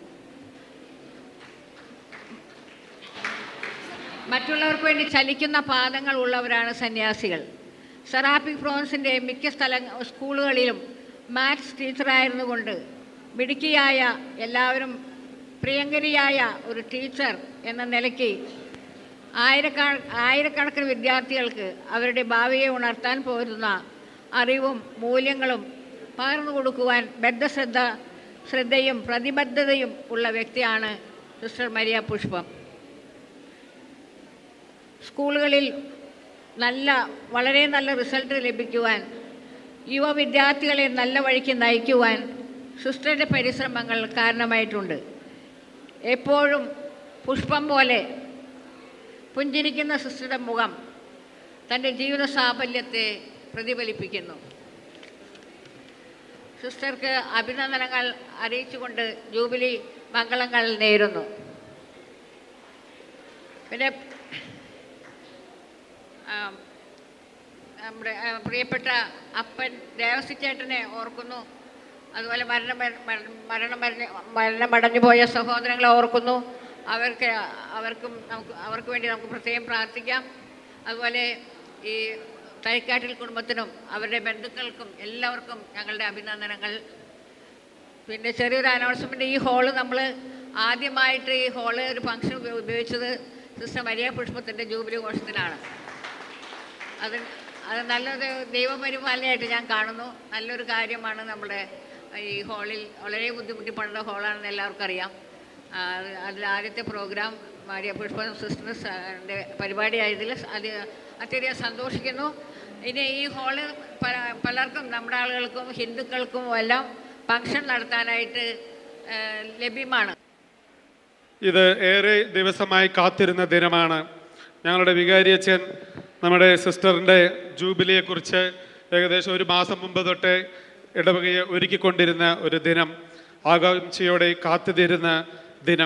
മറ്റുള്ളവർക്ക് വേണ്ടി ചലിക്കുന്ന പാദങ്ങൾ ഉള്ളവരാണ് സന്യാസികൾ സെറാപ്പിക് ഫ്രോൺസിൻ്റെ മിക്ക സ്ഥല സ്കൂളുകളിലും മാത്സ് ടീച്ചറായിരുന്നു കൊണ്ട് മിടുക്കിയായ എല്ലാവരും പ്രിയങ്കരിയായ ഒരു ടീച്ചർ എന്ന നിലയ്ക്ക് ആയിരക്കണ ആയിരക്കണക്കിന് വിദ്യാർത്ഥികൾക്ക് അവരുടെ ഭാവിയെ ഉണർത്താൻ പോരുന്ന അറിവും മൂല്യങ്ങളും പകർന്നു കൊടുക്കുവാൻ ബദ്ധശ്രദ്ധ ശ്രദ്ധയും പ്രതിബദ്ധതയും ഉള്ള വ്യക്തിയാണ് സിസ്റ്റർ മരിയ പുഷ്പം സ്കൂളുകളിൽ നല്ല വളരെ നല്ല റിസൾട്ട് ലഭിക്കുവാൻ യുവ വിദ്യാർത്ഥികളെ നല്ല വഴിക്ക് നയിക്കുവാൻ സിസ്റ്ററുടെ പരിശ്രമങ്ങൾ കാരണമായിട്ടുണ്ട് എപ്പോഴും പുഷ്പം പോലെ പുഞ്ചിരിക്കുന്ന സിസ്റ്ററുടെ മുഖം തൻ്റെ ജീവിത സാഫല്യത്തെ പ്രതിഫലിപ്പിക്കുന്നു സിസ്റ്റർക്ക് അഭിനന്ദനങ്ങൾ അറിയിച്ചുകൊണ്ട് ജൂബിലി മംഗളങ്ങൾ നേരുന്നു പിന്നെ ആ, നമ്മുടെ ആ, പ്രിയപ്പെട്ട അപ്പൻ ദേവസി ചേട്ടനെ ഓർക്കുന്നു അതുപോലെ മരണം മരണം മരണം മരണ മരണമടഞ്ഞു പോയ സഹോദരങ്ങളെ ഓർക്കുന്നു അവർക്ക് അവർക്കും നമുക്ക് അവർക്ക് വേണ്ടി നമുക്ക് പ്രത്യേകം പ്രാർത്ഥിക്കാം അതുപോലെ ഈ തൈക്കാട്ടിൽ കുടുംബത്തിനും അവരുടെ ബന്ധുക്കൾക്കും എല്ലാവർക്കും ഞങ്ങളുടെ അഭിനന്ദനങ്ങൾ പിന്നെ ചെറിയൊരു അനൗൺസ്മെൻ്റ് ഈ ഹോള് നമ്മൾ ആദ്യമായിട്ട് ഈ ഹോള് ഒരു ഫംഗ്ഷൻ ഉപയോഗിച്ചത് സിസ്റ്റർ മരിയ പുഷ്പത്തിൻ്റെ ജൂബിലി ഘോഷത്തിനാണ് അത് അത് നല്ലൊരു ദൈവപരിപാലനയായിട്ട് ഞാൻ കാണുന്നു നല്ലൊരു കാര്യമാണ് നമ്മുടെ ഈ ഹാളിൽ വളരെ ബുദ്ധിമുട്ടി പണിത ഹാളാണെന്ന് എല്ലാവർക്കും അറിയാം ആ, അത് അതിൽ ആദ്യത്തെ പ്രോഗ്രാം മാരിയ പുഷ്പ സിസ്റ്റേഴ്സിൻ്റെ പരിപാടിയായതിൽ അത് അത്യധികം സന്തോഷിക്കുന്നു ഇനി ഈ ഹാള് പല പലർക്കും നമ്മുടെ ആളുകൾക്കും ഹിന്ദുക്കൾക്കും എല്ലാം ഫംഗ്ഷൻ നടത്താനായിട്ട് ആ, ലഭ്യമാണ് ഇത് ഏറെ ദിവസമായി കാത്തിരുന്ന ദിനമാണ് ഞങ്ങളുടെ വികാരിയച്ഛൻ നമ്മുടെ സിസ്റ്ററിൻ്റെ ജൂബിലിയെക്കുറിച്ച് ഏകദേശം ഒരു മാസം മുമ്പ് തൊട്ട് ഇടവകയെ ഒരുക്കിക്കൊണ്ടിരുന്ന ഒരു ദിനം ആകാംക്ഷയോടെ കാത്തുതീരുന്ന ദിനം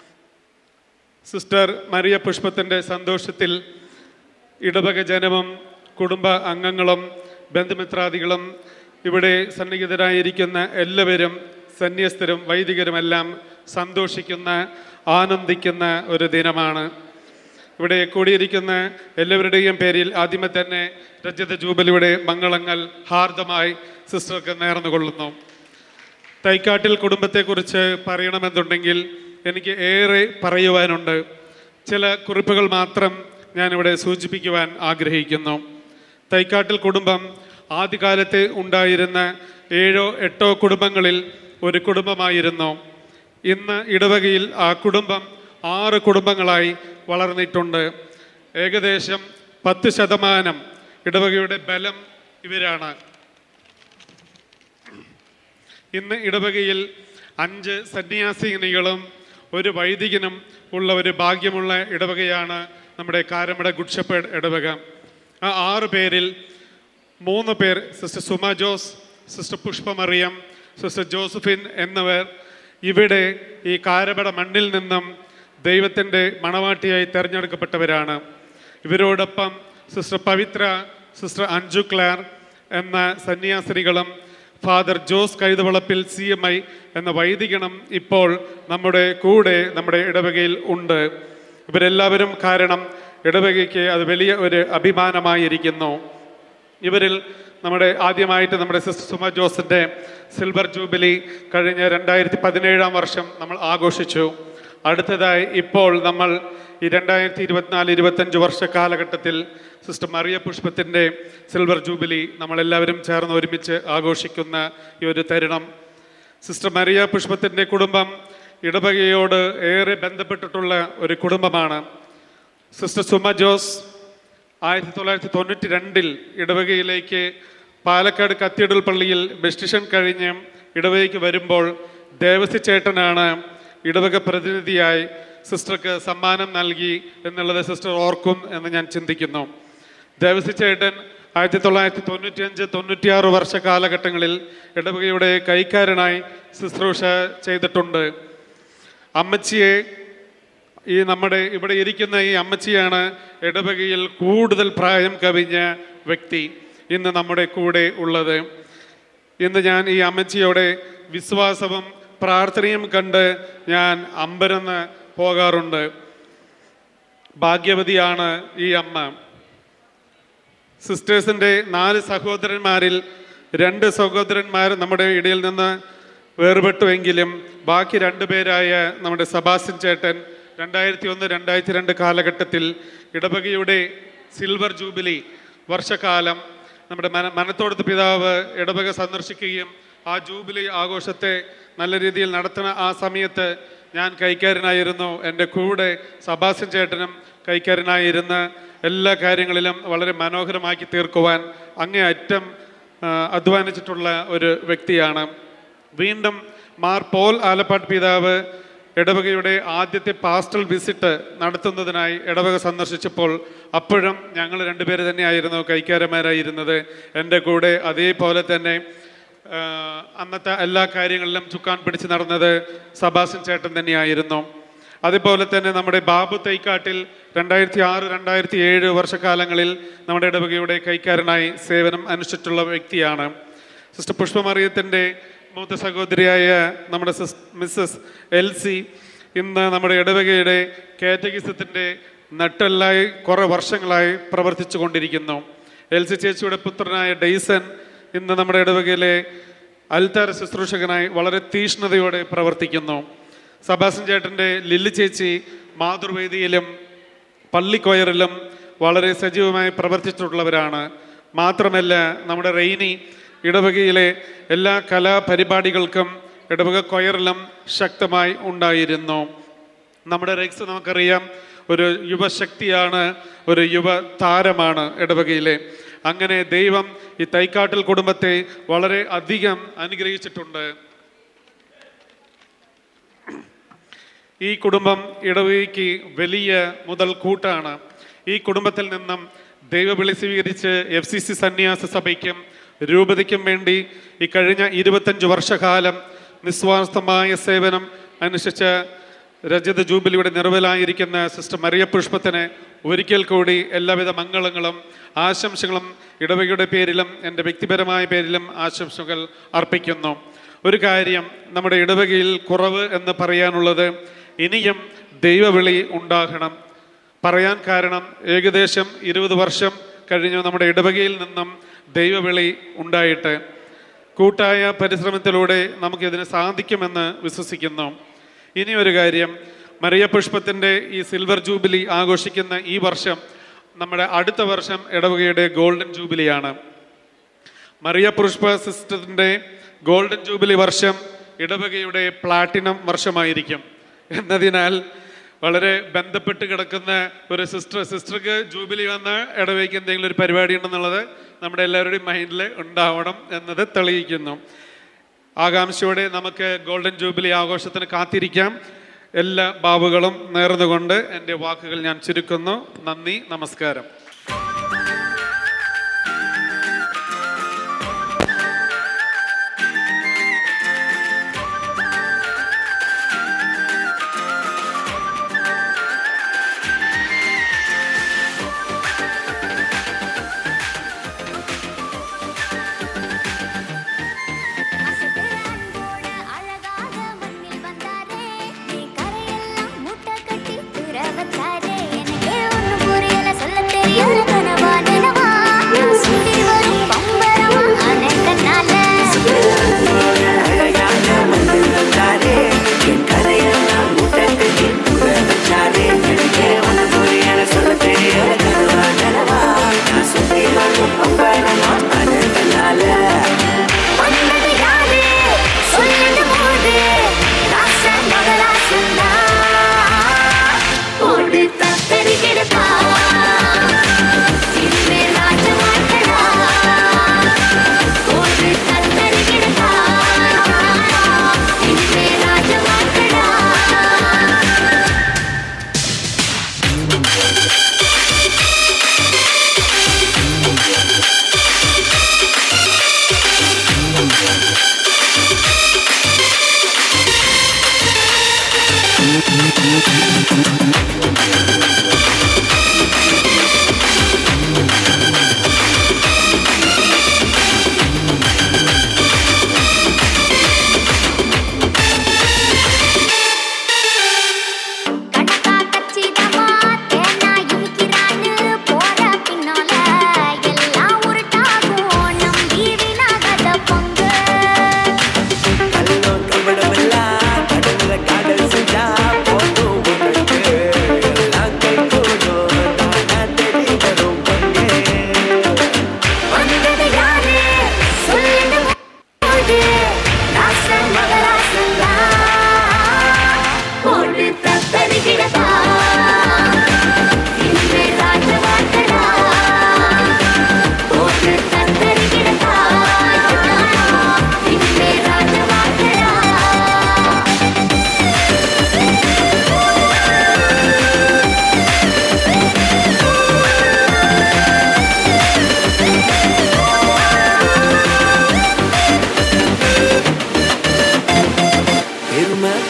സിസ്റ്റർ മരിയ പുഷ്പത്തിൻ്റെ സന്തോഷത്തിൽ ഇടവക ജനവും കുടുംബ അംഗങ്ങളും ബന്ധുമിത്രാദികളും ഇവിടെ സന്നിഹിതരായിരിക്കുന്ന എല്ലാവരും സന്യസ്തരും വൈദികരുമെല്ലാം സന്തോഷിക്കുന്ന ആനന്ദിക്കുന്ന ഒരു ദിനമാണ് ഇവിടെ കൂടിയിരിക്കുന്ന എല്ലാവരുടെയും പേരിൽ ആദ്യമേ തന്നെ രജത ജൂബലിയുടെ മംഗളങ്ങൾ ഹാർദമായി സിസ്റ്റർക്ക് നേർന്നുകൊള്ളുന്നു തൈക്കാട്ടിൽ കുടുംബത്തെക്കുറിച്ച് പറയണമെന്നുണ്ടെങ്കിൽ എനിക്ക് ഏറെ പറയുവാനുണ്ട് ചില കുറിപ്പുകൾ മാത്രം ഞാനിവിടെ സൂചിപ്പിക്കുവാൻ ആഗ്രഹിക്കുന്നു തൈക്കാട്ടിൽ കുടുംബം ആദ്യകാലത്ത് ഉണ്ടായിരുന്ന ഏഴോ എട്ടോ കുടുംബങ്ങളിൽ ഒരു കുടുംബമായിരുന്നു ഇന്ന് ഇടവകയിൽ ആ കുടുംബം ആറ് കുടുംബങ്ങളായി വളർന്നിട്ടുണ്ട് ഏകദേശം പത്ത് ശതമാനം ഇടവകയുടെ ബലം ഇവരാണ് ഇന്ന് ഇടവകയിൽ അഞ്ച് സന്യാസിനികളും ഒരു വൈദികനും ഉള്ള ഒരു ഭാഗ്യമുള്ള ഇടവകയാണ് നമ്മുടെ കാരമട ഗുഡ് ഷെപ്പേർഡ് ഇടവക ആ ആറ് പേരിൽ മൂന്ന് പേർ sister Suma Jose sister Pushpamariam sister Josephine എന്നിവർ ഇവിടെ ഈ കാരമട മണ്ണിൽ നിന്നും ദൈവത്തിൻ്റെ മണവാട്ടിയായി തിരഞ്ഞെടുക്കപ്പെട്ടവരാണ് ഇവരോടൊപ്പം സിസ്റ്റർ പവിത്ര സിസ്റ്റർ അഞ്ജു ക്ലാർ എന്ന സന്യാസിനികളും father Jose Kaithavalappil C M I എന്ന വൈദികണം ഇപ്പോൾ നമ്മുടെ കൂടെ നമ്മുടെ ഇടവകയിൽ ഉണ്ട് ഇവരെല്ലാവരും കാരണം ഇടവകയ്ക്ക് അത് വലിയ ഒരു അഭിമാനമായിരിക്കുന്നു ഇവരിൽ നമ്മുടെ ആദ്യമായിട്ട് നമ്മുടെ സിസ്റ്റർ സുമ ജോസിൻ്റെ സിൽവർ ജൂബിലി കഴിഞ്ഞ രണ്ടായിരത്തി പതിനേഴാം വർഷം നമ്മൾ ആഘോഷിച്ചു അടുത്തതായി ഇപ്പോൾ നമ്മൾ ഈ രണ്ടായിരത്തി ഇരുപത്തിനാല് ഇരുപത്തഞ്ച് വർഷ കാലഘട്ടത്തിൽ സിസ്റ്റർ മറിയ പുഷ്പത്തിൻ്റെ സിൽവർ ജൂബിലി നമ്മളെല്ലാവരും ചേർന്ന് ഒരുമിച്ച് ആഘോഷിക്കുന്ന ഈ ഒരു തരുണം സിസ്റ്റർ മറിയ പുഷ്പത്തിൻ്റെ കുടുംബം ഇടവകയോട് ഏറെ ബന്ധപ്പെട്ടിട്ടുള്ള ഒരു കുടുംബമാണ് സിസ്റ്റർ സുമ ജോസ് ആയിരത്തി തൊള്ളായിരത്തി തൊണ്ണൂറ്റി രണ്ടിൽ ഇടവകയിലേക്ക് പാലക്കാട് കത്തീഡ്രൽ പള്ളിയിൽ ബെസ്റ്റിഷൻ കഴിഞ്ഞ് ഇടവകയ്ക്ക് വരുമ്പോൾ ദേവസി ചേട്ടനാണ് ഇടവക പ്രതിനിധിയായി സിസ്റ്റർക്ക് സമ്മാനം നൽകി എന്നുള്ളത് സിസ്റ്റർ ഓർക്കും എന്ന് ഞാൻ ചിന്തിക്കുന്നു ദേവസി ചേട്ടൻ ആയിരത്തി തൊള്ളായിരത്തി തൊണ്ണൂറ്റിയഞ്ച് തൊണ്ണൂറ്റിയാറ് വർഷ കാലഘട്ടങ്ങളിൽ ഇടവകയുടെ കൈക്കാരനായി ശുശ്രൂഷ ചെയ്തിട്ടുണ്ട് അമ്മച്ചിയെ ഈ നമ്മുടെ ഇവിടെ ഇരിക്കുന്ന ഈ അമ്മച്ചിയാണ് ഇടവകയിൽ കൂടുതൽ പ്രായം കവിഞ്ഞ വ്യക്തി ഇന്ന് നമ്മുടെ കൂടെ ഉള്ളത് ഇന്ന് ഞാൻ ഈ അമ്മച്ചിയോടെ വിശ്വാസവും പ്രാർത്ഥനയും കണ്ട് ഞാൻ അമ്പരന്ന് പോകാറുണ്ട് ഭാഗ്യവതിയാണ് ഈ അമ്മ സിസ്റ്റേഴ്സിൻ്റെ നാല് സഹോദരന്മാരിൽ രണ്ട് സഹോദരന്മാർ നമ്മുടെ ഇടയിൽ നിന്ന് വേർപെട്ടുവെങ്കിലും ബാക്കി രണ്ടുപേരായ നമ്മുടെ സബാസ്യൻ ചേട്ടൻ രണ്ടായിരത്തി ഒന്ന് രണ്ടായിരത്തി രണ്ട് കാലഘട്ടത്തിൽ ഇടവകയുടെ സിൽവർ ജൂബിലി വർഷകാലം നമ്മുടെ മന മനത്തോടത്ത് പിതാവ് ഇടവക സന്ദർശിക്കുകയും ആ ജൂബിലി ആഘോഷത്തെ നല്ല രീതിയിൽ നടത്തുന്ന ആ സമയത്ത് ഞാൻ കൈക്കാരനായിരുന്നു എൻ്റെ കൂടെ സബാസൻ ചേട്ടനും കൈക്കാരനായിരുന്ന എല്ലാ കാര്യങ്ങളിലും വളരെ മനോഹരമാക്കി തീർക്കുവാൻ അങ്ങേയറ്റം ആ, അധ്വാനിച്ചിട്ടുള്ള ഒരു വ്യക്തിയാണ് വീണ്ടും മാർ പോൾ ആലപ്പാട്ട് പിതാവ് ഇടവകയുടെ ആദ്യത്തെ പാസ്റ്റൽ വിസിറ്റ് നടത്തുന്നതിനായി ഇടവക സന്ദർശിച്ചപ്പോൾ അപ്പോഴും ഞങ്ങൾ രണ്ടുപേര് തന്നെയായിരുന്നു കൈക്കാരന്മാരായിരുന്നത് എൻ്റെ കൂടെ അതേപോലെ തന്നെ ആ, അന്നത്തെ എല്ലാ കാര്യങ്ങളിലും ചുക്കാൻ പിടിച്ച് നടന്നത് സബാസൻ ചേട്ടൻ തന്നെയായിരുന്നു അതുപോലെ തന്നെ നമ്മുടെ ബാബു തൈക്കാട്ടിൽ രണ്ടായിരത്തി ആറ് രണ്ടായിരത്തി ഏഴ് വർഷക്കാലങ്ങളിൽ നമ്മുടെ ഇടവകയുടെ കൈക്കാരനായി സേവനം അനുഷ്ഠിച്ചിട്ടുള്ള വ്യക്തിയാണ് സിസ്റ്റർ പുഷ്പമറിയത്തിൻ്റെ മൂത്ത സഹോദരിയായ നമ്മുടെ സിസ് മിസ്സസ് എൽ സി ഇന്ന് നമ്മുടെ ഇടവകയുടെ കാറ്റഗിസത്തിൻ്റെ നട്ടെല്ലായി കുറേ വർഷങ്ങളായി പ്രവർത്തിച്ചു കൊണ്ടിരിക്കുന്നു എൽ സി ചേച്ചിയുടെ പുത്രനായ ഡെയ്സൺ ഇന്ന് നമ്മുടെ ഇടവകയിലെ അൽത്താര ശുശ്രൂഷകനായി വളരെ തീഷ്ണതയോടെ പ്രവർത്തിക്കുന്നു സബാസൻ ചേട്ടൻ്റെ ലില്ലി ചേച്ചി മാതൃവേദിയിലും പള്ളിക്കൊയറിലും വളരെ സജീവമായി പ്രവർത്തിച്ചിട്ടുള്ളവരാണ് മാത്രമല്ല നമ്മുടെ റെയിനി ഇടവകയിലെ എല്ലാ കലാപരിപാടികൾക്കും ഇടവക കൊയറിലും ശക്തമായി ഉണ്ടായിരുന്നു നമ്മുടെ റെക്സ് നമുക്കറിയാം ഒരു യുവശക്തിയാണ് ഒരു യുവ താരമാണ് ഇടവകയിലെ അങ്ങനെ ദൈവം ഈ തൈക്കാട്ടിൽ കുടുംബത്തെ വളരെ അധികം അനുഗ്രഹിച്ചിട്ടുണ്ട് ഈ കുടുംബം ഇടവകയ്ക്ക് വലിയ മുതൽ കൂട്ടാണ് ഈ കുടുംബത്തിൽ നിന്നും ദൈവവിളി സ്വീകരിച്ച് എഫ് സി സി സന്യാസ സഭയ്ക്കും രൂപതയ്ക്കും വേണ്ടി ഈ കഴിഞ്ഞ ഇരുപത്തഞ്ച് വർഷകാലം നിസ്വാർത്ഥമായ സേവനം അനുഷ്ഠിച്ച രജത ജൂബിലിയുടെ നിറവിലായിരിക്കുന്ന സിസ്റ്റർ മറിയ പുഷ്പത്തിന് ഒരിക്കൽ കൂടി എല്ലാവിധ മംഗളങ്ങളും ആശംസകളും ഇടവകയുടെ പേരിലും എൻ്റെ വ്യക്തിപരമായ പേരിലും ആശംസകൾ അർപ്പിക്കുന്നു ഒരു കാര്യം നമ്മുടെ ഇടവകയിൽ കുറവ് എന്ന് പറയാനുള്ളത് ഇനിയും ദൈവവിളി ഉണ്ടാകണം പറയാൻ കാരണം ഏകദേശം ഇരുപത് വർഷം കഴിഞ്ഞു നമ്മുടെ ഇടവകയിൽ നിന്നും ദൈവവിളി ഉണ്ടായിട്ട് കൂട്ടായ പരിശ്രമത്തിലൂടെ നമുക്കിതിന് സാധിക്കുമെന്ന് വിശ്വസിക്കുന്നു ഇനി ഒരു കാര്യം മറിയ പുഷ്പത്തിൻ്റെ ഈ സിൽവർ ജൂബിലി ആഘോഷിക്കുന്ന ഈ വർഷം നമ്മുടെ അടുത്ത വർഷം ഇടവകയുടെ ഗോൾഡൻ ജൂബിലിയാണ് മറിയ പുഷ്പ സിസ്റ്ററിൻ്റെ ഗോൾഡൻ ജൂബിലി വർഷം ഇടവകയുടെ പ്ലാറ്റിനം വർഷമായിരിക്കും എന്നതിനാൽ വളരെ ബന്ധപ്പെട്ട് കിടക്കുന്ന ഒരു സിസ്റ്റർ സിസ്റ്റർക്ക് ജൂബിലി വന്ന ഇടവയ്ക്ക് എന്തെങ്കിലും ഒരു പരിപാടി ഉണ്ടെന്നുള്ളത് നമ്മുടെ എല്ലാവരുടെയും മൈൻഡിൽ ഉണ്ടാവണം എന്നത് തെളിയിക്കുന്നു ആകാംക്ഷയോടെ നമുക്ക് ഗോൾഡൻ ജൂബിലി ആഘോഷത്തിന് കാത്തിരിക്കാം എല്ലാ ബാബുകളും നേർന്നുകൊണ്ട് എൻ്റെ വാക്കുകൾ ഞാൻ ചുരുക്കുന്നു നന്ദി നമസ്കാരം புரியல சொல்ல தெரியல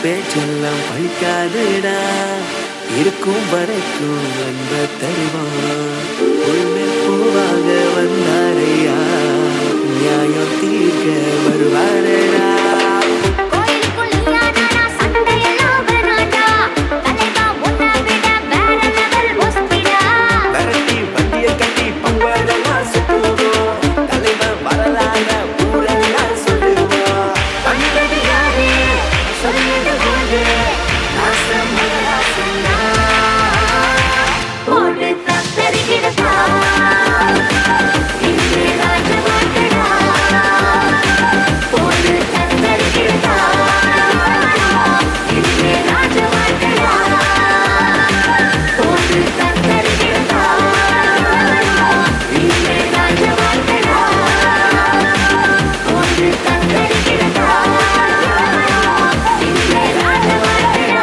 பேச்செல்லாம் பழிக்காதுடா இருக்கும் வரைக்கும் அன்ப தருவான் உண்மை பூவாக வந்தாரையா நியாயம் தீர்க்க வருவாரடா விரட்டி வண்டிய கட்டி பம்பரெல்லாம் சுத்துவோம் தலைவன் வரலாற ஊரெல்லாம் சொல்லுவோம் வந்தது யாரு சொல்லியது போது நாசம் முதலா சொன்னா போட்டு தத்தரிக்கிறதா இங்கே ராஜ வாழ்க்கடா போட்டு தத்தரிக்கிறதா இங்கே ராஜ வாழ்க்கடா போட்டு தத்தரிக்கிறதா இங்கே ராஜ வாழ்க்கடா போட்டு தத்தரிக்கிறதா இங்கே ராஜ வாழ்க்கடா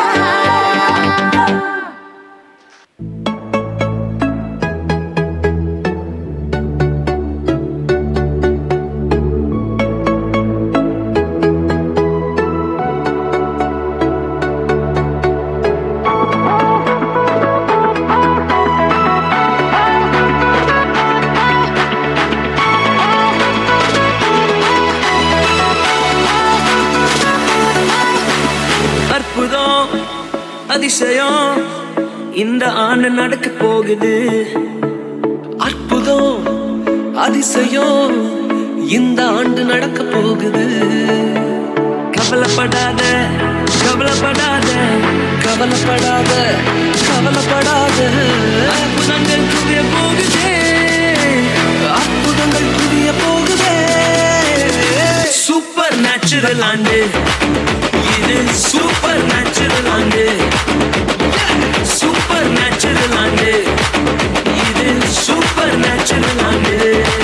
அற்புதம் அதிசயம் இந்த ஆண்டு நடக்க போகுது அற்புதம் அதிசயம் இந்த ஆண்டு நடக்க போகுது கவலைப்படாத கவலைப்படாத கவலைப்படாத கவலைப்படாத அற்புதங்கள் குவிய போகுதே அற்புதங்கள் குவிய போகுதே சூப்பர் நேச்சுரல் ஆண்டு இது சூப்பர் நேச்சுரல் ஆண்டு சூப்பர் நேச்சுரல் ஆண்டு இது சூப்பர் நேச்சுரல் ஆண்டு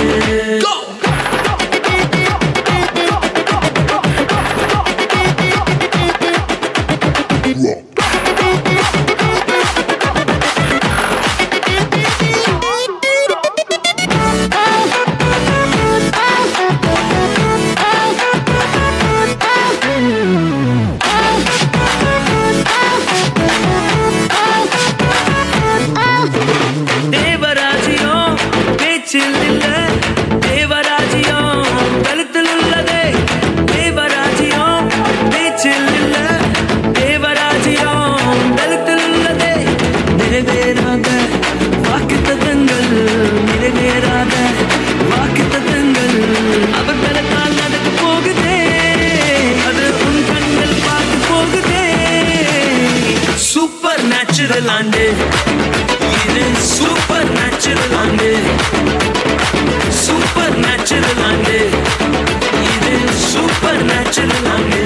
தேவராஜியம் பேச்சில் இல்ல தேவராஜியம் கழுத்தில் உள்ளதே தேவராஜியம் பேச்சில் இல்ல தேவராஜியம் கழுத்தில் உள்ளதே நிறைவேறாத வாக்கு தத்தங்கள் நிறைவேறாத வாக்கு தத்தங்கள் அவர் பலத்தால் நடக்க போகுதே அது உன் கண்கள் பார்த்து போகுதே சூப்பர் நேச்சுரல் ஆண்டு இது சூப்பர் நேச்சுரல் ஆண்டு சூப்பர் நேச்சுரல் ஆண்டு இது சூப்பர் நேச்சுரல் ஆண்டு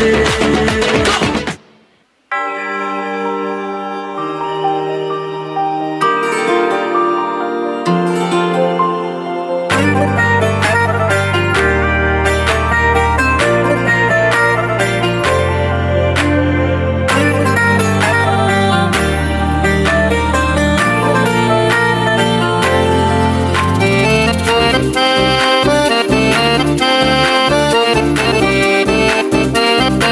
Thank you.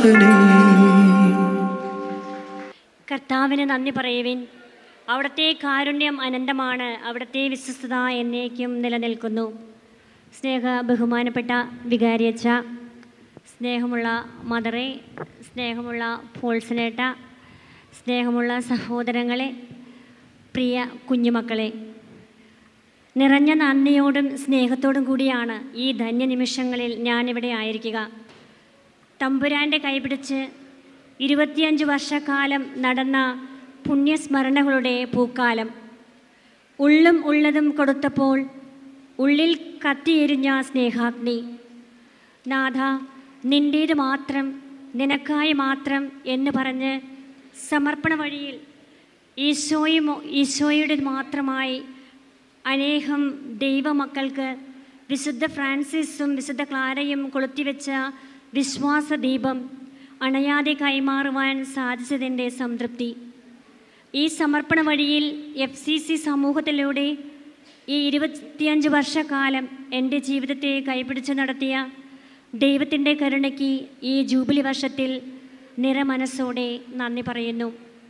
നാഥനേ കർത്താവിന് നന്ദി പറയുവിൻ അവിടുത്തെ കാരുണ്യം അനന്തമാണ് അവിടുത്തെ വിശ്വസ്തത എന്നേക്കും നിലനിൽക്കുന്നു സ്നേഹ ബഹുമാനപ്പെട്ട വികാരിയച്ച സ്നേഹമുള്ള മദറെ സ്നേഹമുള്ള ഫോൾസിനേട്ട സ്നേഹമുള്ള സഹോദരങ്ങളെ പ്രിയ കുഞ്ഞുമക്കളെ നിറഞ്ഞ നന്ദിയോടും സ്നേഹത്തോടും കൂടിയാണ് ഈ ധന്യ നിമിഷങ്ങളിൽ ഞാനിവിടെ ആയിരിക്കുക തമ്പുരാൻ്റെ കൈപിടിച്ച് ഇരുപത്തിയഞ്ച് വർഷക്കാലം നടന്ന പുണ്യസ്മരണകളുടെ പൂക്കാലം ഉള്ളും ഉള്ളതും കൊടുത്തപ്പോൾ ഉള്ളിൽ കത്തിയെരിഞ്ഞ സ്നേഹാഗ്നി നാഥ നിൻ്റേത് മാത്രം നിനക്കായി മാത്രം എന്ന് പറഞ്ഞ് സമർപ്പണ വഴിയിൽ ഈശോയും ഈശോയുടെ മാത്രമായി അനേകം ദൈവമക്കൾക്ക് വിശുദ്ധ ഫ്രാൻസിസും വിശുദ്ധ ക്ലാരയും കൊളുത്തിവെച്ച വിശ്വാസ ദീപം അണയാതെ കൈമാറുവാൻ സാധിച്ചതിൻ്റെ സംതൃപ്തി ഈ സമർപ്പണ വഴിയിൽ എഫ് സി സി സമൂഹത്തിലൂടെ ഈ ഇരുപത്തിയഞ്ച് വർഷക്കാലം എൻ്റെ ജീവിതത്തെ കൈപിടിച്ച് നടത്തിയ ദൈവത്തിൻ്റെ കരുണയ്ക്ക് ഈ ജൂബിലി വർഷത്തിൽ നിറമനസ്സോടെ നന്ദി പറയുന്നു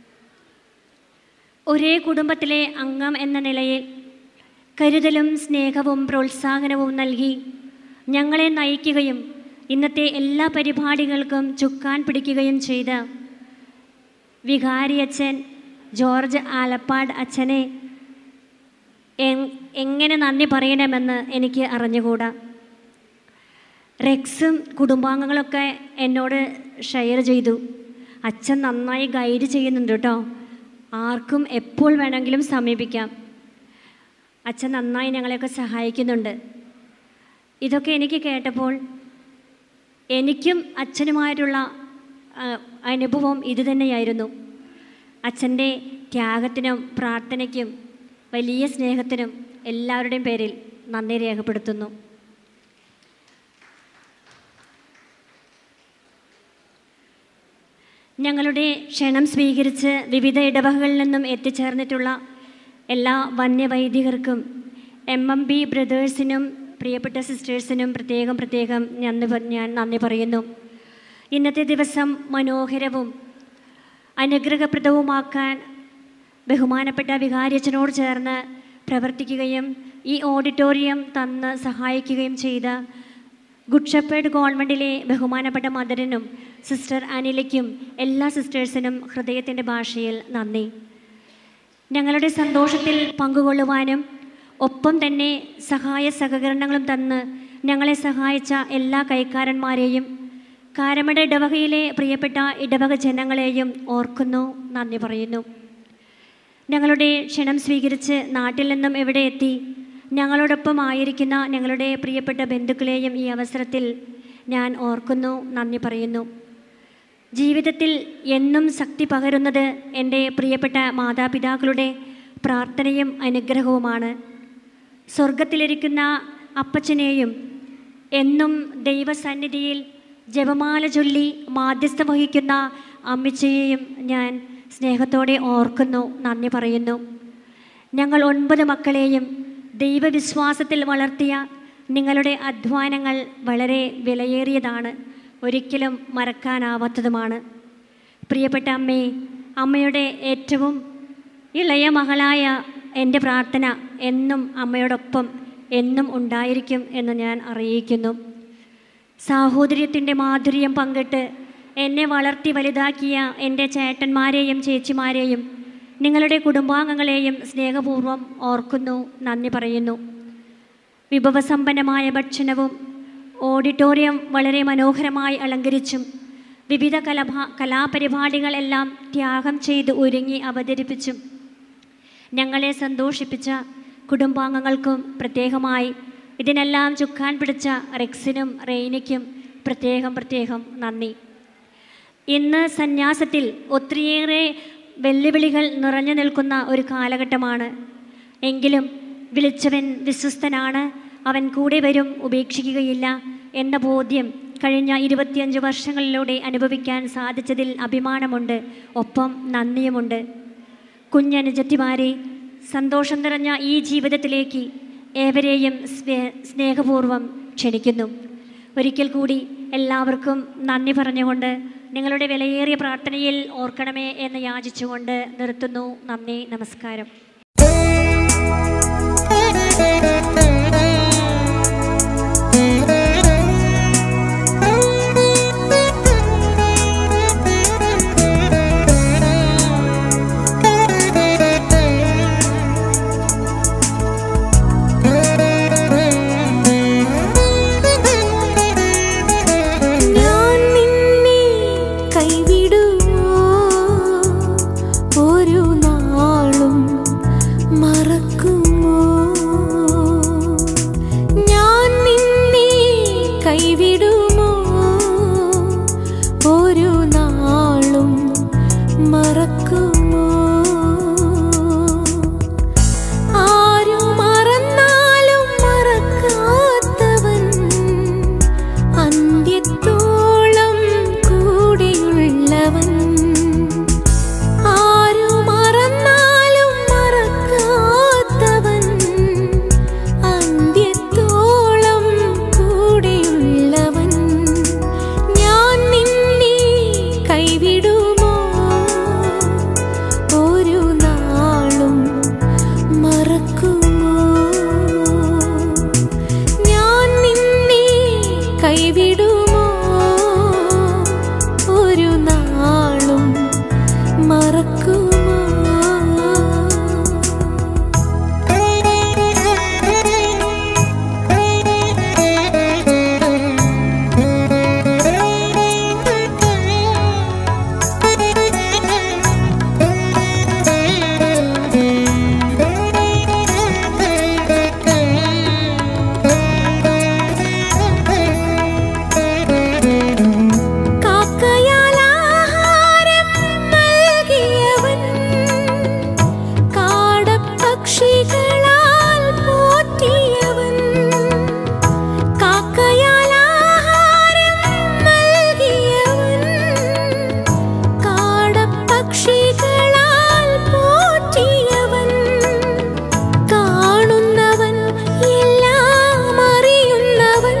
ഒരേ കുടുംബത്തിലെ അംഗം എന്ന നിലയിൽ കരുതലും സ്നേഹവും പ്രോത്സാഹനവും നൽകി ഞങ്ങളെ നയിക്കുകയും ഇന്നത്തെ എല്ലാ പരിപാടികൾക്കും ചുക്കാൻ പിടിക്കുകയും ചെയ്ത വികാരിയച്ഛൻ ജോർജ് ആലപ്പാട് അച്ഛനെ എങ്- എങ്ങനെ നന്ദി പറയണമെന്ന് എനിക്ക് അറിഞ്ഞുകൂടാ റെക്സും കുടുംബാംഗങ്ങളൊക്കെ എന്നോട് ഷെയർ ചെയ്തു അച്ഛൻ നന്നായി ഗൈഡ് ചെയ്യുന്നുണ്ട് കേട്ടോ ആർക്കും എപ്പോൾ വേണമെങ്കിലും സമീപിക്കാം അച്ഛൻ നന്നായി ഞങ്ങളെയൊക്കെ സഹായിക്കുന്നുണ്ട് ഇതൊക്കെ എനിക്ക് കേട്ടപ്പോൾ എനിക്കും അച്ഛനുമായിട്ടുള്ള ആ, അനുഭവം ഇതുതന്നെയായിരുന്നു അച്ഛൻ്റെ ത്യാഗത്തിനും പ്രാർത്ഥനയ്ക്കും വലിയ സ്നേഹത്തിനും എല്ലാവരുടെയും പേരിൽ നന്ദി രേഖപ്പെടുത്തുന്നു ഞങ്ങളുടെ ക്ഷണം സ്വീകരിച്ച് വിവിധ ഇടവകകളിൽ നിന്നും എത്തിച്ചേർന്നിട്ടുള്ള എല്ലാ വന്യവൈദികർക്കും എം എം ബി ബ്രദേഴ്സിനും പ്രിയപ്പെട്ട സിസ്റ്റേഴ്സിനും പ്രത്യേകം പ്രത്യേകം നന്ദി പ- ഞാൻ നന്ദി പറയുന്നു ഇന്നത്തെ ദിവസം മനോഹരവും അനുഗ്രഹപ്രദവുമാക്കാൻ ബഹുമാനപ്പെട്ട വികാരിയച്ഛനോട് ചേർന്ന് പ്രവർത്തിക്കുകയും ഈ ഓഡിറ്റോറിയം തന്ന് സഹായിക്കുകയും ചെയ്ത ഗുഡ് ഷെപ്പേർഡ് ഗവൺമെൻറ്റിലെ ബഹുമാനപ്പെട്ട മദറിനും സിസ്റ്റർ അനിലയ്ക്കും എല്ലാ സിസ്റ്റേഴ്സിനും ഹൃദയത്തിൻ്റെ ഭാഷയിൽ നന്ദി ഞങ്ങളുടെ സന്തോഷത്തിൽ പങ്കുകൊള്ളുവാനും ഒപ്പം തന്നെ സഹായ സഹകരണങ്ങളും തന്ന് ഞങ്ങളെ സഹായിച്ച എല്ലാ കൈക്കാരന്മാരെയും കാരമട ഇടവകയിലെ പ്രിയപ്പെട്ട ഇടവക ജനങ്ങളെയും ഓർക്കുന്നു നന്ദി പറയുന്നു ഞങ്ങളുടെ ക്ഷണം സ്വീകരിച്ച് നാട്ടിൽ നിന്നും ഇവിടെ എത്തി ഞങ്ങളോടൊപ്പം ആയിരിക്കുന്ന ഞങ്ങളുടെ പ്രിയപ്പെട്ട ബന്ധുക്കളെയും ഈ അവസരത്തിൽ ഞാൻ ഓർക്കുന്നു നന്ദി പറയുന്നു ജീവിതത്തിൽ എന്നും ശക്തി പകരുന്നത് എൻ്റെ പ്രിയപ്പെട്ട മാതാപിതാക്കളുടെ പ്രാർത്ഥനയും അനുഗ്രഹവുമാണ് സ്വർഗത്തിലിരിക്കുന്ന അപ്പച്ചനെയും എന്നും ദൈവസന്നിധിയിൽ ജപമാല ചൊല്ലി മാധ്യസ്ഥ വഹിക്കുന്ന അമ്മച്ചയെയും ഞാൻ സ്നേഹത്തോടെ ഓർക്കുന്നു നന്ദി പറയുന്നു ഞങ്ങൾ ഒൻപത് മക്കളെയും ദൈവവിശ്വാസത്തിൽ വളർത്തിയ നിങ്ങളുടെ അധ്വാനങ്ങൾ വളരെ വിലയേറിയതാണ് ഒരിക്കലും മറക്കാനാവാത്തതുമാണ് പ്രിയപ്പെട്ട അമ്മേ അമ്മയുടെ ഏറ്റവും ഇളയ മകളായ എൻ്റെ പ്രാർത്ഥന എന്നും അമ്മയോടൊപ്പം എന്നും ഉണ്ടായിരിക്കും എന്ന് ഞാൻ അറിയിക്കുന്നു സാഹോദര്യത്തിൻ്റെ മാധുര്യം പങ്കിട്ട് എന്നെ വളർത്തി വലുതാക്കിയ എൻ്റെ ചേട്ടന്മാരെയും ചേച്ചിമാരെയും നിങ്ങളുടെ കുടുംബാംഗങ്ങളെയും സ്നേഹപൂർവ്വം ഓർക്കുന്നു നന്ദി പറയുന്നു വിഭവസമ്പന്നമായ ഭക്ഷണവും ഓഡിറ്റോറിയം വളരെ മനോഹരമായി അലങ്കരിച്ചും വിവിധ കലഭാ കലാപരിപാടികളെല്ലാം ത്യാഗം ചെയ്ത് ഒരുങ്ങി അവതരിപ്പിച്ചും ഞങ്ങളെ സന്തോഷിപ്പിച്ച കുടുംബാംഗങ്ങൾക്കും പ്രത്യേകമായി ഇതിനെല്ലാം ചുക്കാൻ പിടിച്ച റെക്സിനും റെയിനിക്കും പ്രത്യേകം പ്രത്യേകം നന്ദി ഇന്ന് സന്യാസത്തിൽ ഒത്തിരിയേറെ വെല്ലുവിളികൾ നിറഞ്ഞു നിൽക്കുന്ന ഒരു കാലഘട്ടമാണ് എങ്കിലും വിളിച്ചവൻ വിശ്വസ്തനാണ് അവൻ കൂടെ വരും ഉപേക്ഷിക്കുകയില്ല എന്ന ബോധ്യം കഴിഞ്ഞ ഇരുപത്തിയഞ്ച് വർഷങ്ങളിലൂടെ അനുഭവിക്കാൻ സാധിച്ചതിൽ അഭിമാനമുണ്ട് ഒപ്പം നന്ദിയുമുണ്ട് കുഞ്ഞനുജത്തിമാരെ സന്തോഷം നിറഞ്ഞ ഈ ജീവിതത്തിലേക്ക് ഏവരെയും സ്നേ- സ്നേഹപൂർവ്വം ക്ഷണിക്കുന്നു ഒരിക്കൽ കൂടി എല്ലാവർക്കും നന്ദി പറഞ്ഞുകൊണ്ട് നിങ്ങളുടെ വിലയേറിയ പ്രാർത്ഥനയിൽ ഓർക്കണമേ എന്ന് യാചിച്ചുകൊണ്ട് നിർത്തുന്നു നന്ദി നമസ്കാരം ഞാൻ നിന്നെ കൈവിടുമോ ഒരു നാളും മറക്കുമോ ഞാൻ നിന്നെ കൈവിടുമോ ഒരു നാളും മറക്കുമോ ആരു മറന്നാലും മറക്കാത്തവൻ അന്ത്യത്തോളം കൂടെയുള്ളവൻ ആരു മറന്നാലും മറക്കാത്തവൻ അന്ത്യത്തോളം കൂടെയുള്ളവൻ ഞാൻ നിന്നെ കൈവിടുമോ ഒരു നാളും മറക്കുമോ ഞാൻ നിന്നെ കൈവിടുമോ ഒരു നാളും മറക്കുമോ കാക്കയാൽ ആഹാരം നൽകിയവൻ കാടപ്പക്ഷികളാൽ പോറ്റിയവൻ കാക്കയാൽ ആഹാരം നൽകിയവൻ കാടപ്പക്ഷികളാൽ പോറ്റിയവൻ കാണുന്നവൻ എല്ലാം അറിയുന്നവൻ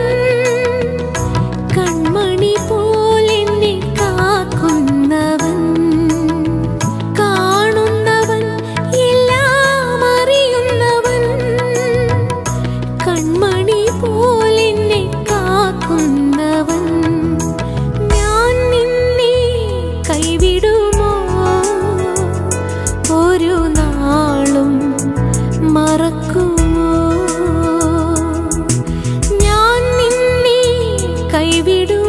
കൺമണി പോലെന്നെ കാക്കുന്നവൻ കാണുന്നവൻ എല്ലാം അറിയുന്നവൻ കൺമണി പോലെന്നെ കാക്കുന്നവൻ ഞാൻ നിന്നെ കൈവിടുമോ ഒരു നാളും മറക്കുമോ ഞാൻ നിന്നെ കൈവിടുമോ